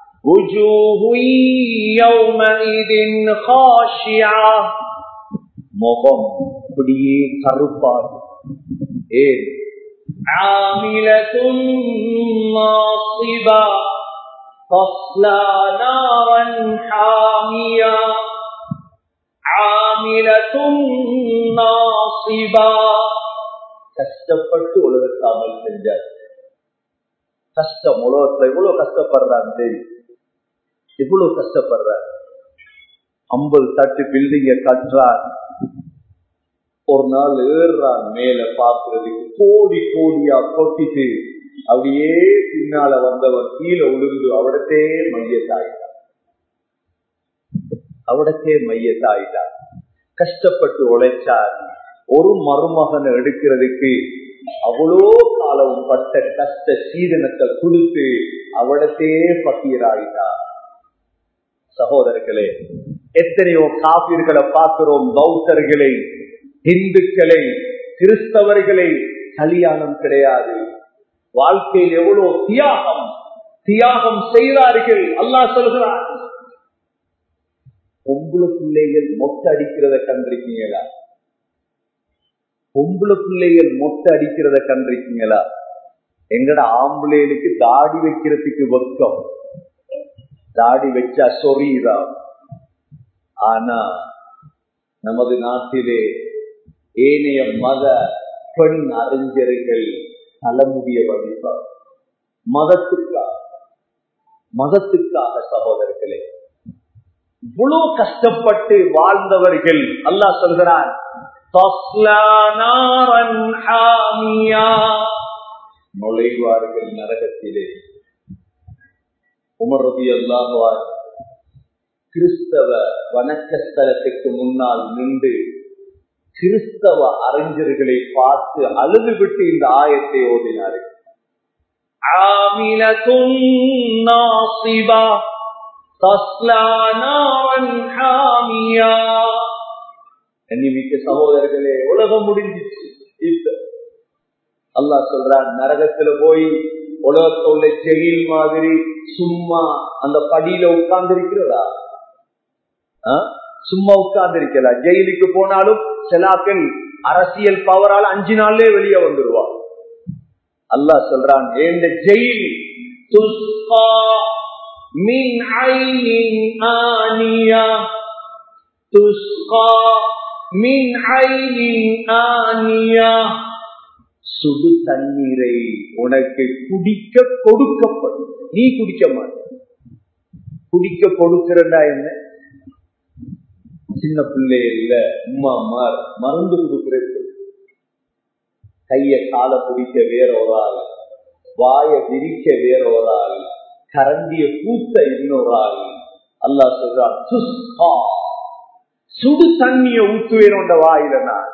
முகம் அப்படியே கருப்பாகும் ஏன் عاملة ناصبة تصلى نارا حامية عاملة ناصبة கஷ்டப்பட்டு உலகத்தை அமல் செஞ்சார் கஷ்டம் உலகத்துல எவ்வளவு கஷ்டப்படுறான் தெரியும் எவ்வளவு கஷ்டப்படுறார் ஐம்பது தட்டு பில்டிங்க கட்டுறான் ஒரு நாள் ஏறுறான் மேல பாக்குறதுக்கு கோடி கோடியா கொட்டிட்டு அப்படியே பின்னால வந்தவன் கீழே உளுந்து அவடத்தே மையத்தாயிட்டான் அவடத்தே மையத்தாயிட்டான் கஷ்டப்பட்டு உழைச்சார் ஒரு மருமகனை எடுக்கிறதுக்கு அவ்வளோ காலம் பட்ட கஷ்ட சீதனத்தை கொடுத்து அவடத்தே பக்கீராயிட்டார் சகோதரர்களே எத்தனையோ காப்பீர்களை பார்க்கிறோம் பௌத்தர்களை இந்துக்களை கிறிஸ்தவர்களை கல்யாணம் கிடையாது வாழ்க்கையில் எவ்வளவு தியாகம் தியாகம் செய்தார்கள் அல்லாஹ் சொல்கிறார் பொம்புல பிள்ளைகள் மொட்டை அடிக்கிறத கண்டிருக்கீங்களா பொம்புல பிள்ளைகள் மொட்டை அடிக்கிறத கண்டிருக்கீங்களா எங்கட ஆம்பளைகளுக்கு தாடி வைக்கிறதுக்கு வெக்கம் தாடி வச்சா சொறிதான் ஆனா நமது நாட்டிலே ஏனைய மத பெண் அறிஞர்கள் தலைமுடிய வடிப்பார் மதத்துக்காக மதத்துக்காக சகோதரர்களே இவ்வளவு கஷ்டப்பட்டு வாழ்ந்தவர்கள் அல்லாஹ் சொல்கிறான் நுழைவார்கள் நரகத்திலே உமரதி அல்லாஹார் கிறிஸ்தவ வணக்கஸ்தலத்துக்கு முன்னால் நின்று கிறிஸ்தவ அறிஞர்களை பார்த்து அழுது விட்டு இந்த ஆயத்தை ஓதினார்கள் சகோதரர்களே உலகம் முடிஞ்சிச்சு இப்ப அல்லா சொல்றான் நரகத்துல போய் உலகத்துல உள்ள ஜெயில் மாதிரி சும்மா அந்த படியில உட்கார்ந்து இருக்கிறதா சும்மா உட்கார்ந்து இருக்கலாம் ஜெயிலுக்கு போனாலும் சிலாக்கள் அரசியல் பவரால் அஞ்சு நாள்லயே வெளியே வந்துருவா அல்லா சொல்றான் இந்த ஜெயில் மின் ஆனியா துஸ்கா மின் ஆனியா சுடு தண்ணீரை உனக்கு குடிக்க கொடுக்கப்படும் நீ குடிக்க மாட்ட குடிக்க கொடுக்கிறண்டா என்ன சின்ன பிள்ளை இல்ல உமா மார் மருந்து கொடுக்கிறது கைய கால பிடிக்க வேற ஒரு ஆள் வாய விரிக்க வேற ஒரு ஆள் கரண்டிய பூத்த இன்னொரு ஆள் அல்லா சொல்றான் சுடு தண்ணிய ஊத்துவேன் வாயில நான்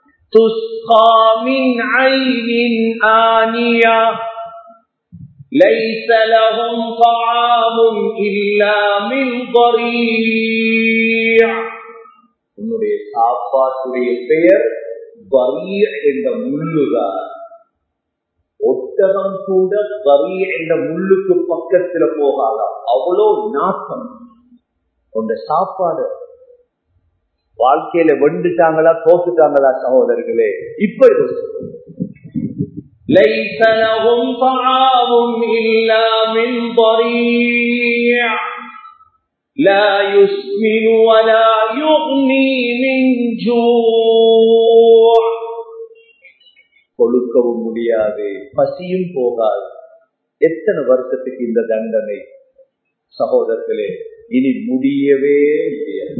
ليس لهم طعام إلا من ضريع உன்னுடைய சாப்பாட்டுடைய பெயர் வரிய என்ற முள்ளுதான் ஒட்டகம் கூட வரிய என்ற முள்ளுக்கு பக்கத்துல போகாதாம் அவ்வளோ நாசம் உண்ட சாப்பாடு வாழ்க்கையில வெண்டுட்டாங்களா தோத்துட்டாங்களா சகோதரர்களே இப்ப ليس لهم طعام إلا من ضريع لا يسمن ولا يغني من جوع கொடுக்கவும் முடியாது பசியும் போகாது எத்தனை வருஷத்துக்கு இந்த தண்டனை சகோதரர்களே இனி முடியவே முடியாது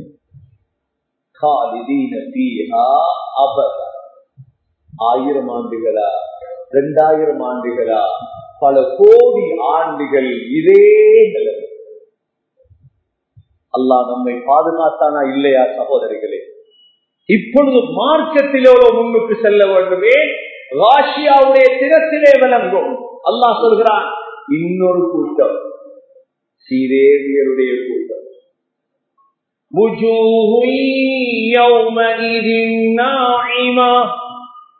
ஆயிரம் ஆண்டுகளா இரண்டாயிரம் ஆண்டுகளா பல கோடி ஆண்டுகள் இதே நிலைமை அல்லாஹ் நம்மை பாதுகாத்தானா இல்லையா சகோதரிகளே இப்பொழுது மார்க்கத்தில் எவ்வளவு முன்னுக்கு செல்ல வேண்டுமே ராஷியாவுடைய திறத்திலே விளங்கும் அல்லாஹ் சொல்கிறான் இன்னொரு கூட்டம் சீரேவியருடைய கூட்டம் وجوه يومئذ ناعمة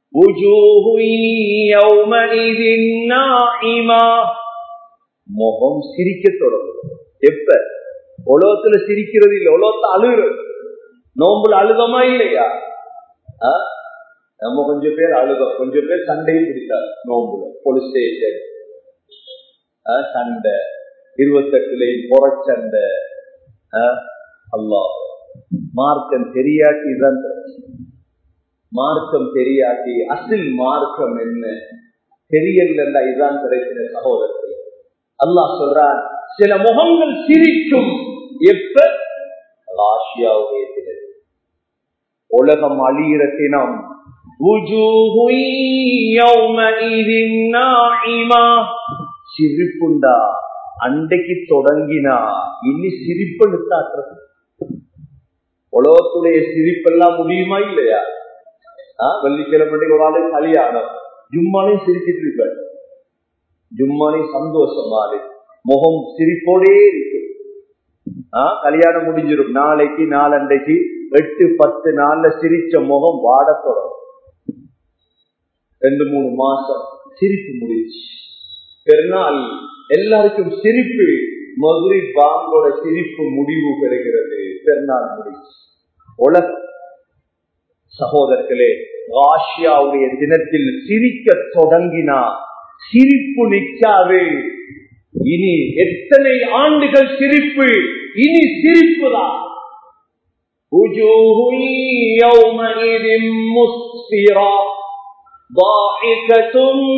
وجوه يومئذ ناعمة முகம் சிரிக்க தொடங்கும் எப்ப உலகத்துல சிரிக்கிறது இல்ல உலகத்தை அழுகிறது நோம்புல அழுகமா இல்லையா ஆ? நம்ம கொஞ்சம் பேர் அழுகம் கொஞ்சம் பேர் சண்டையும் பிடித்தார் நோம்புல போலீஸ் ஸ்டேஷன் சண்டை இருபத்தெட்டுலையும் புறச்சண்டை அல்லாஹ் மார்க்கம் தெரியாட்டி தான் பிரச்சனை. மார்க்கம் தெரியாட்டி அசில் மார்க்கம் என்ன தெரியல இதுதான் பிரச்சனை சகோதரர்கள் அல்லாஹ் சொல்றான் சில முகங்கள் சிரிக்கும் எப்ப ராஷியாவுடைய தினம் உலகம் அழியிற தினம் وجوه يومئذ ناعمة சிரிப்புண்டா அன்றைக்கு தொடங்கினா இனி சிரிப்பு தாக்குறது உலகத்துடைய சிரிப்பெல்லாம் முடியுமா இல்லையா ஆஹ் வெள்ளிக்கிழமை ஒரு ஆளு கல்யாணம் ஜும்மாலையும் சிரிச்சிட்டு இருப்பார் ஜும்மாலையும் சந்தோஷமாலு முகம் சிரிப்போடே இருக்கு ஆஹ் கல்யாணம் முடிஞ்சிடும் நாளைக்கு நாளண்டைக்கு எட்டு பத்து நாள்ல சிரிச்ச முகம் வாடத் தொடங்கும் ரெண்டு மூணு மாசம் சிரிப்பு முடிச்சு பெருநாள் எல்லாருக்கும் சிரிப்பு மதுரை பாங்கோட சிரிப்பு முடிவு பெறுகிறது பெருநாள் முடிச்சு உலக சகோதரர்களே ராஷியாவுடைய தினத்தில் சிரிக்க தொடங்கினா சிரிப்பு நிற்காது இனி எத்தனை ஆண்டுகள் சிரிப்பு இனி சிரிப்பு தான் وجوه يومئذ مسفرة ضاحكة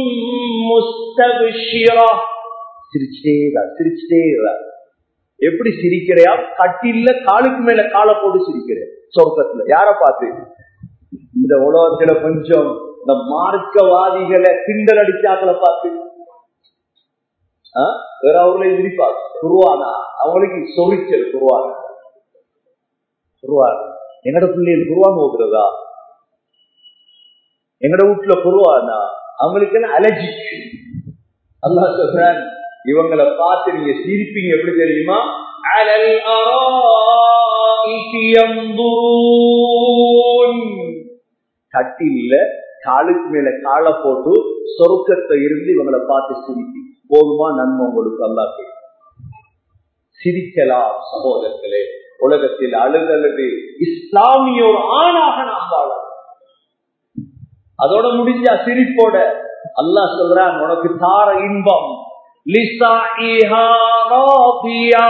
مستبشرة சிரிச்சிட்டே சிரிச்சிட்டே எப்படி சிரிக்கிறையா கட்டில காலுக்கு மேல காலை போட்டு சிரிக்கிறேன் சொர்க்கத்துல யார பார்த்து இந்த உலகத்துல கொஞ்சம் இந்த மார்க்கவாதிகளை கிண்டல் அடிச்சாக்களை பார்த்து வேற அவர்களையும் சிரிப்பாங்க குருவானா அவங்களுக்கு சொரிச்சல் குருவானா குருவான் எங்கட பிள்ளைகள் குருவான் ஓதுறதா எங்கட வீட்டுல குருவானா அவங்களுக்கு என்ன அலர்ஜிக் அல்லா சொல்றான் இவங்களை பார்த்து நீங்க சிரிப்பீங்க எப்படி தெரியுமா அலல் அராஇகி யன்துரூன். கட்டில்ல காலுக்கு மேல காலை போட்டு சொருக்கத்தை இருந்து இவங்களை பார்த்து சிரிப்பி போதுமா நன்மை உங்களுக்கு அல்லாக்கு சிரிக்கலாம் சகோதரர்களே உலகத்தில் அழுதழுது இஸ்லாமிய ஒரு ஆணாக நாம் வாழலாம் அதோட முடிஞ்சா சிரிப்போட அல்லாஹ் சொல்றான் உனக்கு தார இன்பம் லிசாஇஹா ராதியா.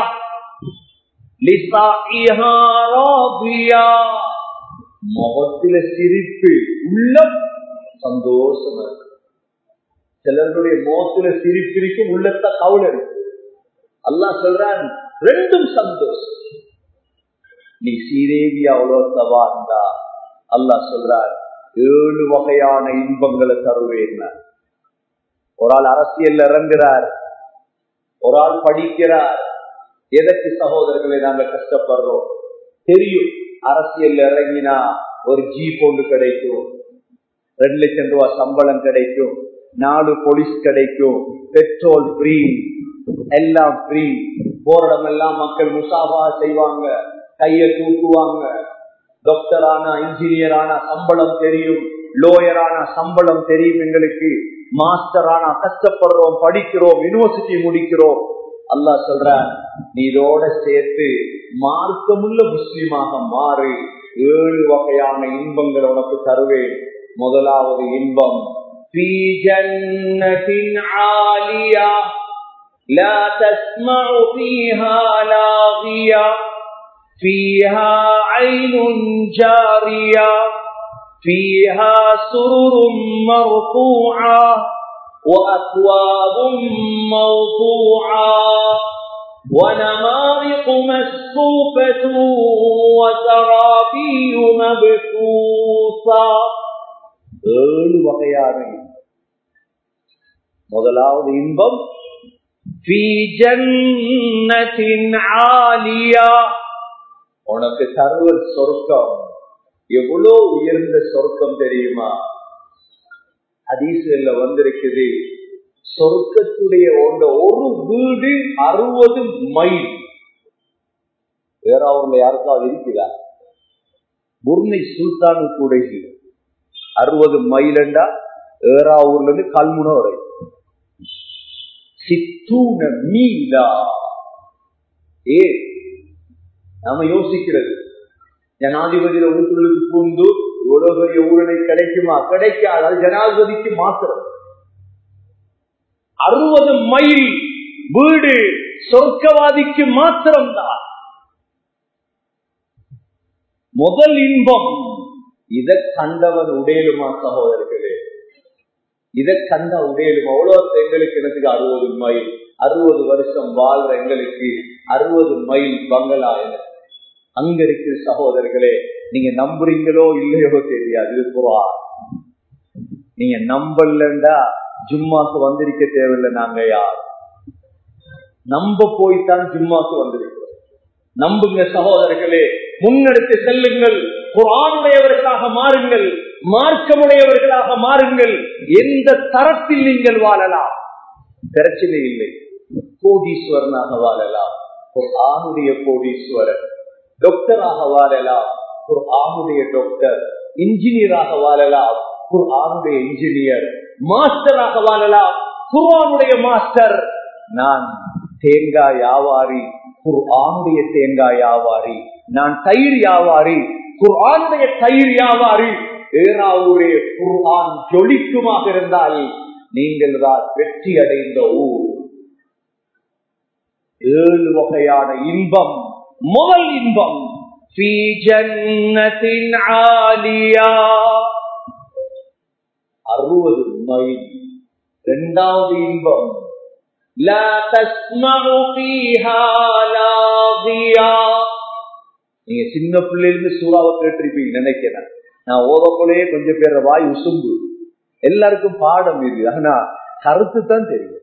லிசாஇஹா ராதியா. முகத்தில சிரிப்பு உள்ளம் சந்தோஷமா இருக்கு சிலருடைய முகத்தில சிரிப்பு இருக்கும் உள்ளத்த கவலை இருக்கு அல்லாஹ் சொல்றான் ரெண்டும் சந்தோஷம் நீ சீரேவியா உலகத்தை வாழ்ந்தா அல்லாஹ் சொல்றார் ஏழு வகையான இன்பங்களை தருவேன் ஒரு ஆள் அரசியல் இறங்குறார் ஒரு ஆள் படிக்கிறார் எதற்கு சகோதரர்களை நாங்க கஷ்டப்படுறோம் தெரியும் அரசியல் இறங்கினா ஒரு ஜீப் ஒன்று கிடைக்கும் ரெண்டு லட்சம் ரூபாய் சம்பளம் கிடைக்கும் நாலு போலீஸ் கிடைக்கும் பெட்ரோல் ஃப்ரீ எல்லாம் ஃப்ரீ போரிடம் எல்லாம் மக்கள் முசாபா செய்வாங்க கைய தூக்குவாங்க டாக்டர் ஆனா இன்ஜினியர் ஆனா சம்பளம் தெரியும் லோயர் ஆனா சம்பளம் தெரியும் எங்களுக்கு மாஸ்டர் ஆனா கஷ்டப்படுறோம் படிக்கிறோம் யூனிவர்சிட்டி முடிக்கிறோம் அல்லாஹ் சொல்ற நீ இதோட சேர்த்து மார்க்கமுள்ள முஸ்லிமாக மாறு ஏழு வகையான இன்பங்கள் உனக்கு தருவேன் முதலாவது இன்பம் في جنة عالية لا تسمع فيها لاغية فيها عين جارية فيها سرر مرفوعة وأكواب موضوعة ونمارق مسكوفة وزرابي مبثوثة ஏழு வகையான இன்பம். முதலாவது இன்பம் في جنة عالية உனக்கு தருவர் சொர்க்கம் எவ்வளவு உயர்ந்த சொர்க்கம் தெரியுமா ஹதீஸ்ல வந்திருக்குது சொர்க்கத்துடைய ஒன்ற ஒரு வீடு அறுபது மைல் வேற அவர்ல யாருக்காவது இருக்குதா புர்னை சுல்தானு கூட அறுபது மைலண்டா ஏறாவூர்ல இருந்து கல்முனை வரை சித்தூன மீலா ஏ நாம யோசிக்கிறது ஜனாதிபதியில வீட்டுகளுக்கு பூந்து இவ்வளவு பெரிய ஊழலை கிடைக்குமா கிடைக்காது அது ஜனாதிபதிக்கு மாத்திரம் அறுபது மைல் வீடு சொர்க்கவாதிக்கு மாத்திரம்தான் முதல் இன்பம் இதை கண்டவன் உடையலுமா சகோதரர்களே இதை கண்ட உடையலும் அவ்வளவு எங்களுக்கு எனக்கு அறுபது மைல் அறுபது வருஷம் வாழ்ற எங்களுக்கு அறுபது மைல் பங்களா எனக்கு அங்க இருக்கு சகோதரர்களே நீங்க நம்புறீங்களோ இல்லையோ தெரியாது இது குரான் நீங்க நம்பலண்டா ஜும்மாக்கு வந்திருக்க தேவையில்லை நாங்க யார் நம்ப போய்தான் ஜும்மாக்கு வந்திருக்கிறோம் நம்புங்க சகோதரர்களே முன்னெடுத்து செல்லுங்கள் குரானுடையவர்களாக மாறுங்கள் மார்க்கமுடையவர்களாக மாறுங்கள் எந்த தரத்தில் நீங்கள் வாழலாம் பிரச்சனை இல்லை கோடீஸ்வரனாக வாழலாம் ஒரு ஆணுடைய கோடீஸ்வரன் டாக்டராக வாழலாம் ஒரு ஆணுடைய டாக்டர் இன்ஜினியராக வாழலாம் ஒரு ஆணுடைய இன்ஜினியர் மாஸ்டராக வாழலாம் குர்ஆனுடைய மாஸ்டர் நான் தேங்காய் வியாபாரி குர்ஆனுடைய தேங்காய் வியாபாரி நான் தயிர் வியாபாரி குர்ஆனுடைய தயிர் வியாபாரி ஏறாவுடைய குர்ஆன் ஜொலிக்குமாக இருந்தால் நீங்கள் தான் வெற்றி அடைந்த ஊர் ஏழு வகையான இன்பம் முதல் இன்பம் في جنة عالية அறுபது மைல் இரண்டாவது இன்பம் لا تسمع فيها لاغيا நீங்க சின்ன பிள்ளையிலிருந்து சூறாவை கேட்டிருப்பீங்க நினைக்கிறேன் நான் ஓதக்குள்ளேயே கொஞ்சம் பேர் வாய் உசும்பு எல்லாருக்கும் பாடம் இது ஆனா கருத்து தான் தெரியும்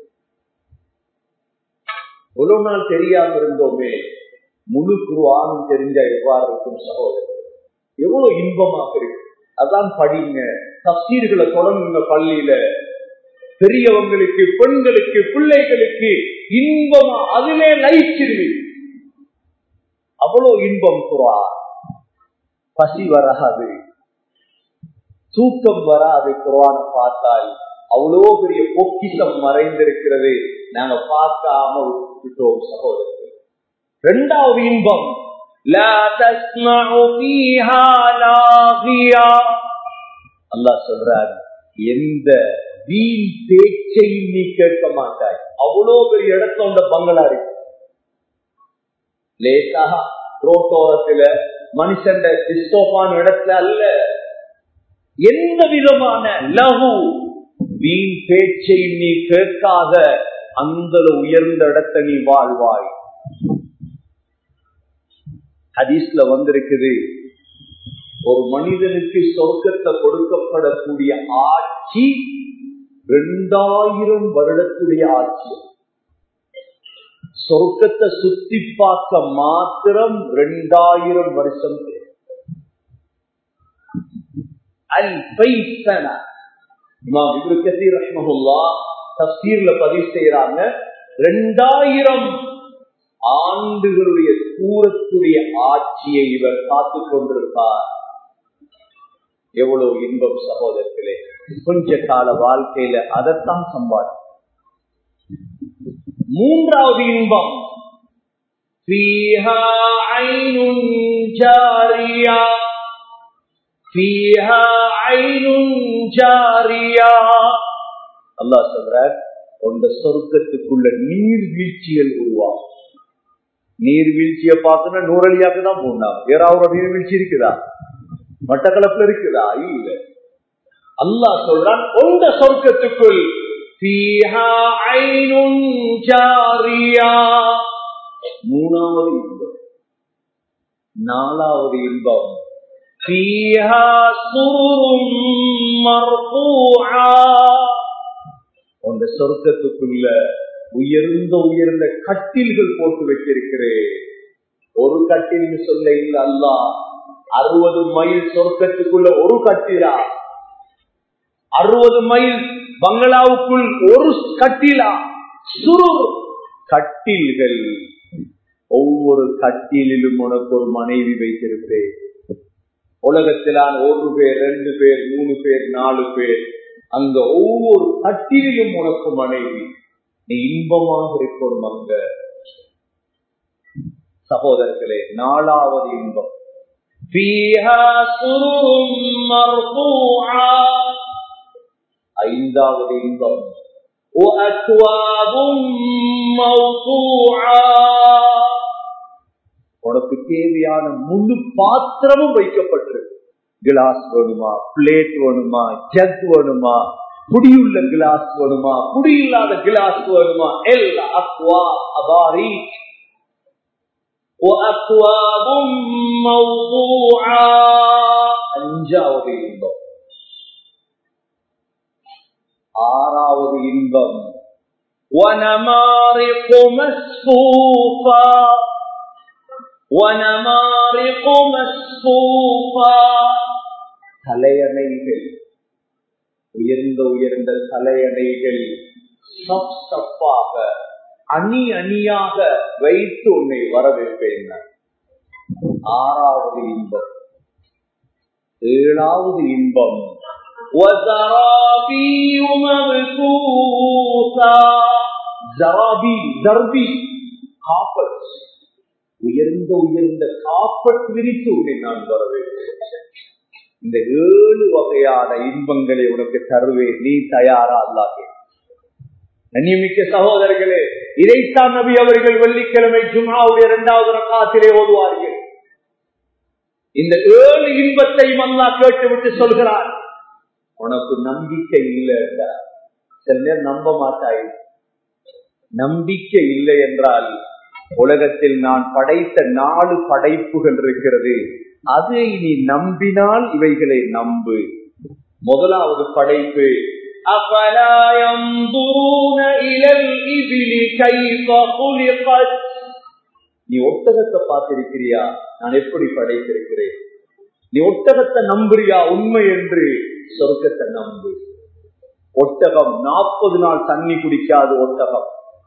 இவ்வளவு நாள் தெரியாம இருந்தோமே முழு குருவானும் தெரிஞ்சா எவ்வாறு இருக்கும் சகோதரர் எவ்வளவு இன்பமாக இருக்கு அதான் படிங்க தப்சீர்களை தொடங்குங்க பள்ளியில பெரியவங்களுக்கு பெண்களுக்கு பிள்ளைகளுக்கு இன்பமா அதிலே லைச்சிருவி அவ்வளவு இன்பம் குரா பசி வராது தூக்கம் வராது குரான பார்த்தால் அவ்வளோ பெரிய பொக்கிஷம் மறைந்திருக்கிறது நாங்க பார்க்காம விட்டோம் சகோதரர்கள் இரண்டாவது இன்பம் அல்லாஹ் சொல்றார் எந்த வீண் பேச்சையும் நீ கேட்க மாட்டாய் அவ்வளோ பெரிய இடத்தோண்ட பங்களா இருக்கு லேசாக ரோட்டோரத்துல மனுஷன் டிஸ்டோப்பான இடத்துல அல்ல எந்த விதமான லகு வீண் பேச்சை நீ கேட்காத அந்த உயர்ந்த இடத்தை நீ வாழ்வாய் ஹதீஸ்ல வந்திருக்குது ஒரு மனிதனுக்கு சொர்க்கத்தை கொடுக்கப்படக்கூடிய ஆட்சி இரண்டாயிரம் வருடத்துடைய ஆட்சி சொர்க்கத்தை சுத்தி பார்க்க மாத்திரம் இரண்டாயிரம் வருஷம் தேவை அல் பைத்தன இமாம் இப்னு கதீர் ரஹ்மஹுல்லாஹ் தஃசீர்ல பதிவு செய்யறாங்க இரண்டாயிரம் ஆண்டுகளுடைய தூரத்துடைய ஆட்சியை இவர் காத்துக் கொண்டிருப்பார் எவ்வளவு இன்பம் சகோதரர்களே கொஞ்ச கால வாழ்க்கையில அதைத்தான் சம்பாதி மூன்றாவது இன்பம் فيها عين جارية فيها عين جارية அல்லாஹ் சொல்றார் அந்த சொர்க்கத்துக்குள்ள நீர்வீழ்ச்சிகள் உருவாகும் நீர்வீழ்ச்சியை பார்த்தோன்னா நூறலியாக்கு தான் போனாங்க வேற ஒரு நீர்வீழ்ச்சி இருக்குதா மட்டக்களப்புல இருக்குதா இல்ல அல்லாஹ் சொல்றான் அந்த சொர்க்கத்துக்குள் மூணாவது இன்பம் நாலாவது இன்பம் அந்த சொர்க்கத்துக்குள்ள உயர்ந்த உயர்ந்த கட்டில்கள் போட்டு வச்சிருக்கிறேன் ஒரு கட்டில் சொல்ல இல்ல அல்லா அறுபது மைல் சொர்க்கத்துக்குள்ள ஒரு கட்டிலா அறுபது மைல் பங்களாவுக்குள் ஒரு கட்டிலா சுரு கட்டில்கள் ஒவ்வொரு கட்டிலும் உனக்கு ஒரு மனைவி வைத்திருப்பேன் உலகத்திலான ஒரு பேர் ரெண்டு பேர் மூணு பேர் நாலு பேர் அங்க ஒவ்வொரு கட்டிலும் உனக்கு மனைவி நீ இன்பமாக இருக்கணும் அங்க சகோதரர்களே நாலாவது இன்பம் فيها سرر مرفوعة ஐந்தாவது இன்பம் وأكواب موضوعة உனக்கு தேவையான முழு பாத்திரமும் வைக்கப்பட்டிருக்கு கிளாஸ் வேணுமா பிளேட் வேணுமா ஜக் வேணுமா குடியுள்ள கிளாஸ் வேணுமா குடியில்லாத கிளாஸ் வேணுமா எல்லா அக்வா அபாரி وأكواب موضوعة அஞ்சாவது இன்பம் ஆறாவது இன்பம் ونمارق مصفوفة ونمارق مصفوفة தலையணைகள் உயர்ந்த உயர்ந்த தலையணைகள் சப் சப்பாக அணி அணியாக வைத்து உன்னை வரவேற்பேன் நான். ஆறாவது இன்பம் ஏழாவது இன்பம் وزرابي مبثوثة ஜராபி தர்பி காப்பட் உயர்ந்த உயர்ந்த காப்பட் விரித்து உன்னை நான் வரவேற்பேன் இந்த ஏழு வகையான இன்பங்களை உனக்கு தருவேன் நீ தயாரா அல்லாஹே கண்ணியமிக்க சகோதரர்களே இதைத்தான் நபி அவர்கள் வெள்ளிக்கிழமை ஜும்மாவுடைய இரண்டாவது ரக்காத்திலே ஓதுவார்கள் இந்த ஏழு இன்பத்தையும் அல்லாஹ் கேட்டுவிட்டு சொல்கிறார் உனக்கு நம்பிக்கை இல்லை என்றார் சில நேரம் நம்ப மாட்டாய் நம்பிக்கை இல்லை என்றால் உலகத்தில் நான் படைத்த நாலு படைப்புகள் இருக்கிறது அதை நீ நம்பினால் இவைகளை நம்பு முதலாவது படைப்பு أفلا ينظرون إلى الإبل كيف خلقت நீ ஒட்டகத்தை பார்த்திருக்கிறியா நான் எப்படி படைத்திருக்கிறேன் நீ ஒட்டகத்தை நம்புறியா உண்மை என்று சொர்க்கத்தை நம்பு ஒட்டகம் நாற்பது நாள் தண்ணி குடிக்காது ஒட்டகம்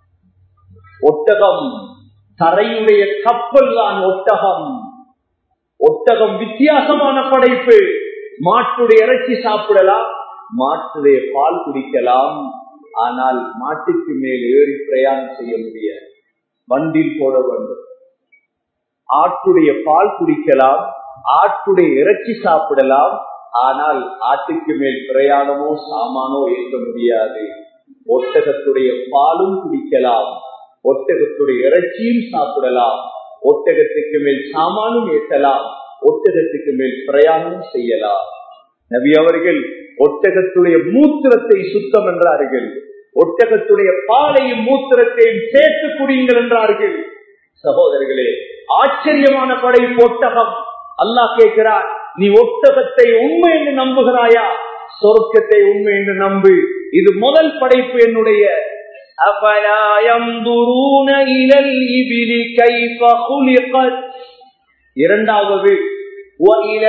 ஒட்டகம் தரையுடைய கப்பல் தான் ஒட்டகம் ஒட்டகம் வித்தியாசமான படைப்பு மாட்டுடைய இறைச்சி சாப்பிடலாம் மாட்டுடைய பால் குடிக்கலாம் ஆனால் மாட்டுக்கு மேல் ஏறி பிரயாணம் செய்ய முடியாது வண்டில் போட வேண்டும் ஆட்டுடைய பால் குடிக்கலாம் ஆட்டுடைய இறைச்சி சாப்பிடலாம் ஆனால் ஆட்டுக்கு மேல் பிரயாணமோ சாமானோ ஏற்க முடியாது ஒட்டகத்துடைய பாலும் குடிக்கலாம் ஒட்டகத்துடைய இறைச்சியும் சாப்பிடலாம் ஒட்டகத்துக்கு மேல் சாமானும் ஏற்றலாம் ஒட்டகத்துக்கு மேல் பிரயாணமும் செய்யலாம் நபி அவர்கள் ஒட்டகத்துடைய மூத்திரத்தை சுத்தம் என்றார்கள் ஒட்டகத்துடைய பாலையும் மூத்திரத்தையும் சேர்த்து குடியுங்கள் என்றார்கள் சகோதரர்களே ஆச்சரியமான படை ஒட்டகம் அல்லாஹ் கேட்கிறார் நீ ஒட்டகத்தை உண்மை என்று நம்புகிறாயா சொர்க்கத்தை உண்மை என்று நம்பு இது முதல் படைப்பு என்னுடைய أفلا ينظرون إلى الإبل كيف خلقت இரண்டாவது وإلى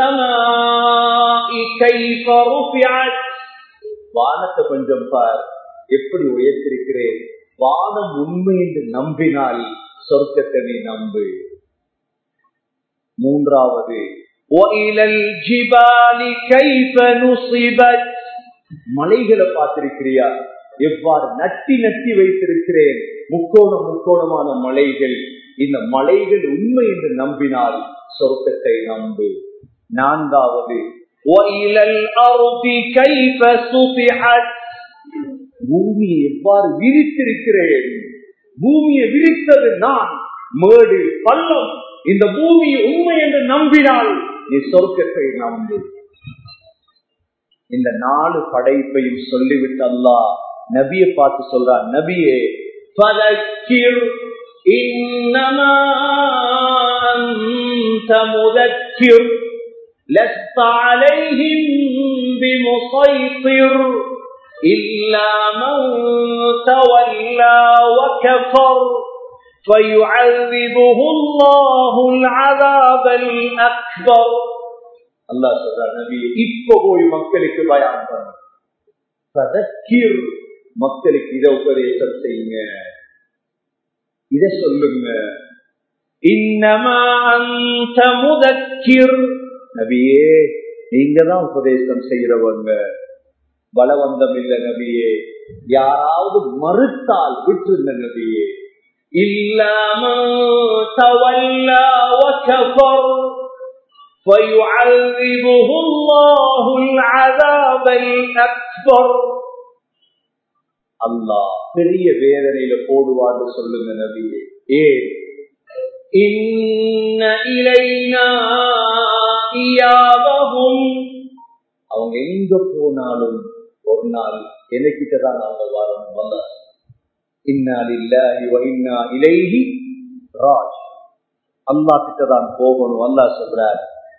السماء كيف رفعت வானத்தை கொஞ்சம் பார் எப்படி உயர்த்திருக்கிறேன் வானம் உண்மை என்று நம்பினால் சொர்க்கத்தை நீ நம்பு மூன்றாவது وإلى الجبال كيف نصبت மலைகளை பார்த்திருக்கிறியா எவ்வாறு நட்டி நட்டி வைத்திருக்கிறேன் முக்கோணம் முக்கோணமான மலைகள் இந்த மலைகள் உண்மை என்று நம்பினால் சொர்க்கத்தை நம்பு நான்காவது وإلى الأرض كيف سطحت பூமியை எவ்வாறு விரித்திருக்கிறேன் பூமியை விரித்தது நான் மேடு பள்ளம் இந்த பூமி உண்மை என்று நம்பினால் நீ சொர்க்கத்தை நம்பு இந்த நாலு படைப்பையும் சொல்லிவிட்டு அல்லாஹ் நபியை பார்த்து சொல்றார் நபியே فذكر إنما أنت مذكر لست عليهم بمسيطر إلا من تولى وكفر فيعذبه الله العذاب الأكبر அல்லாஹ் சொல்றார் நபியே இப்ப போய் மக்களுக்கு பயான் பண்ணு பதக்கீர் மக்களுக்கு இதை உபதேசம் செய்யுங்க இத சொல்லுங்க إنما أنت مذكر நபியே நீங்க தான் உபதேசம் செய்யறவங்க பலவந்தம் இல்ல நபியே யாராவது மறுத்தால் விட்டுருந்த நபியே إلا من تولى وكفر فيعذبه الله العذاب الأكبر அல்லாஹ் பெரிய வேதனையில போடுவான்னு சொல்லுங்க நபியே ஏன் إن إلينا إيابهم அவங்க எங்க போனாலும் ஒரு நாள் எனக்கிட்டதான் அவங்க வரணும் வல்ல இன்னா லில்லாஹி வ இன்னா இலைஹி ராஜ் அல்லாஹ் கிட்டதான் போகணும் அல்லாஹ் சொல்றார்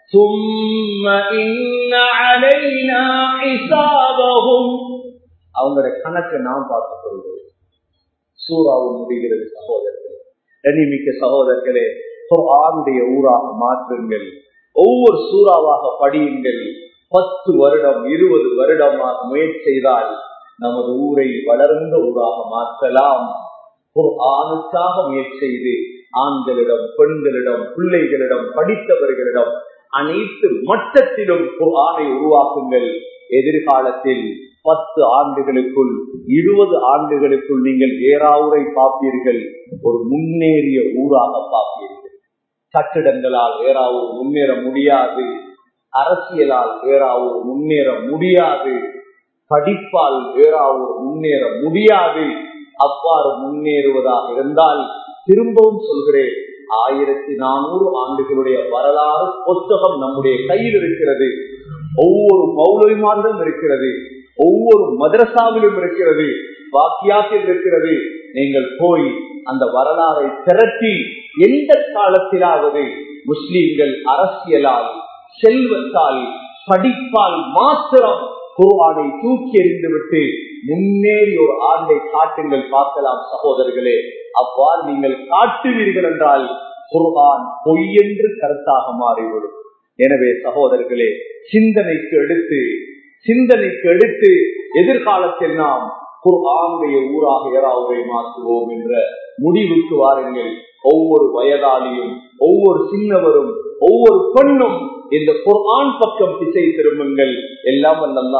ثم إن علينا حسابهم அவங்களோட கணக்கை நான் பார்த்துக் கொள்வேன் சூறாவும் முடிகிறது சகோதரர்களே கனிமிக்க சகோதரர்களே ஆணுடைய ஊராக மாற்றுங்கள் ஒவ்வொரு சூறாவாக படியுங்கள் பத்து வருடம் இருபது வருடமாக முயற்சி செய்தால் நமது ஊரை வளர்ந்த ஊராக மாற்றலாம் ஒரு ஆணுக்காக முயற்சி செய்து ஆண்களிடம் பெண்களிடம் பிள்ளைகளிடம் படித்தவர்களிடம் அனைத்து மட்டத்திலும் ஒரு ஆணை உருவாக்குங்கள் எதிர்காலத்தில் பத்து ஆண்டுகளுக்குள் இருபது ஆண்டுகளுக்குள் நீங்கள் ஏறாவூரை பார்ப்பீர்கள் ஒரு முன்னேறிய ஊராக பார்ப்பீர்கள் கட்டிடங்களால் ஏறாவூர் முன்னேற முடியாது அரசியலால் ஏறாவூர் முன்னேற முடியாது படிப்பால் ஏறாவூர் முன்னேற முடியாது அவ்வாறு முன்னேறுவதாக இருந்தால் திரும்பவும் சொல்கிறேன் ஆயிரத்தி நானூறு ஆண்டுகளுடைய வரலாறு புத்தகம் நம்முடைய கையில் இருக்கிறது ஒவ்வொரு மௌலவிமாரிடம் இருக்கிறது ஒவ்வொரு மதரசாவிலும் இருக்கிறது வாக்கியாத்தில் இருக்கிறது நீங்கள் போய் அந்த வரலாறை திரட்டி எந்த காலத்திலாவது முஸ்லீம்கள் அரசியலால் செல்வத்தால் படிப்பால் மாத்திரம் குருவானை தூக்கி எறிந்துவிட்டு முன்னேறி ஒரு ஆண்டை காட்டுங்கள் பார்க்கலாம் சகோதரர்களே அவ்வாறு நீங்கள் காட்டுவீர்கள் என்றால் குர்ஆன் பொய் என்று கருத்தாக மாறிவிடும் எனவே சகோதரர்களே சிந்தனைக்கு எடுத்து சிந்தனைக்கு எடுத்து எதிர்காலத்தில் நாம் குர்ஆனுடைய ஊராக ஏறாவுரை மாற்றுவோம் என்ற முடிவுக்கு வாருங்கள் ஒவ்வொரு வயதாளியும் ஒவ்வொரு சின்னவரும் ஒவ்வொரு பெண்ணும் இந்த குர்ஆன் பக்கம் திசை திரும்புங்கள் எல்லாம்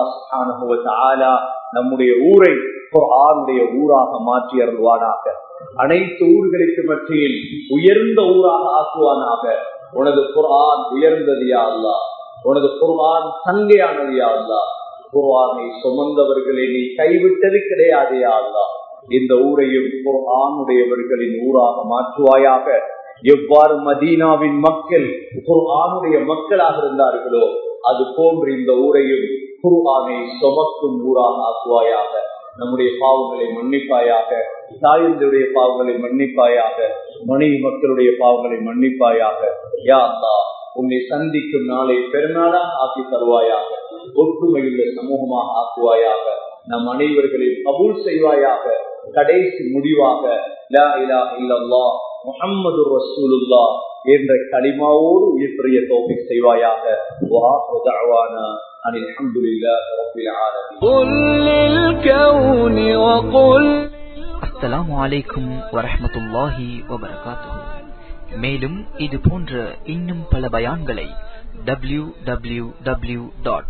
அல்லா நம்முடைய ஊரை குர்ஆனுடைய ஊராக மாற்றி அருள்வானாக அனைத்து ஊர்களுக்கு மத்தியில் உயர்ந்த ஊராக ஆக்குவானாக உனது குர்ஆன் உயர்ந்தது யா அல்லா உனது குர்ஆன் சங்கையானது யா அல்லா குர்ஆனை சுமந்தவர்களை நீ கைவிட்டது கிடையாது யா அல்லா இந்த ஊரையும் குர்ஆனுடையவர்களின் ஊராக மாற்றுவாயாக எவ்வாறு மதீனாவின் மக்கள் குர்ஆனுடைய மக்களாக இருந்தார்களோ அது போன்று இந்த ஊரையும் குர்ஆனை சுமக்கும் ஊராக ஆக்குவாயாக நம்முடைய பாவங்களை மன்னிப்பாயாக தாயந்தருடைய பாவங்களை மன்னிப்பாயாக மனைவி மக்களுடைய பாவங்களை மன்னிப்பாயாக யா அல்லா உன்னை சந்திக்கும் நாளை பெருநாளாக ஆக்கி தருவாயாக ஒற்றுமையுள்ள சமூகமாக ஆக்குவாயாக நம் அனைவர்களையும் கபூல் செய்வாயாக கடைசி முடிவாக லா இலாஹ இல்லல்லாஹ் முஹம்மது ரசூலுல்லா என்ற களிமாவோடு உயிர்பெரிய தோப்பி செய்வாயாக وآخر دعوانا أن الحمد لله رب العالمين قل للكون وقل அஸ்ஸலாமு அலைக்கும் வரஹ்மத்துல்லாஹி வபரகாத்துஹு மேலும் இது போன்ற இன்னும் பல பயான்களை W W W dot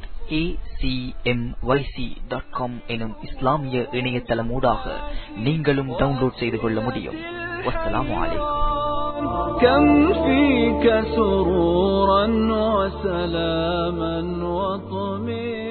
acmyc.com எனும் இஸ்லாமிய இணையதளமூடாக நீங்களும் டவுன்லோட் செய்து கொள்ள முடியும் வஸ்ஸலாமு அலைக்கும் كم فيك سرورا وسلاما وطمئنا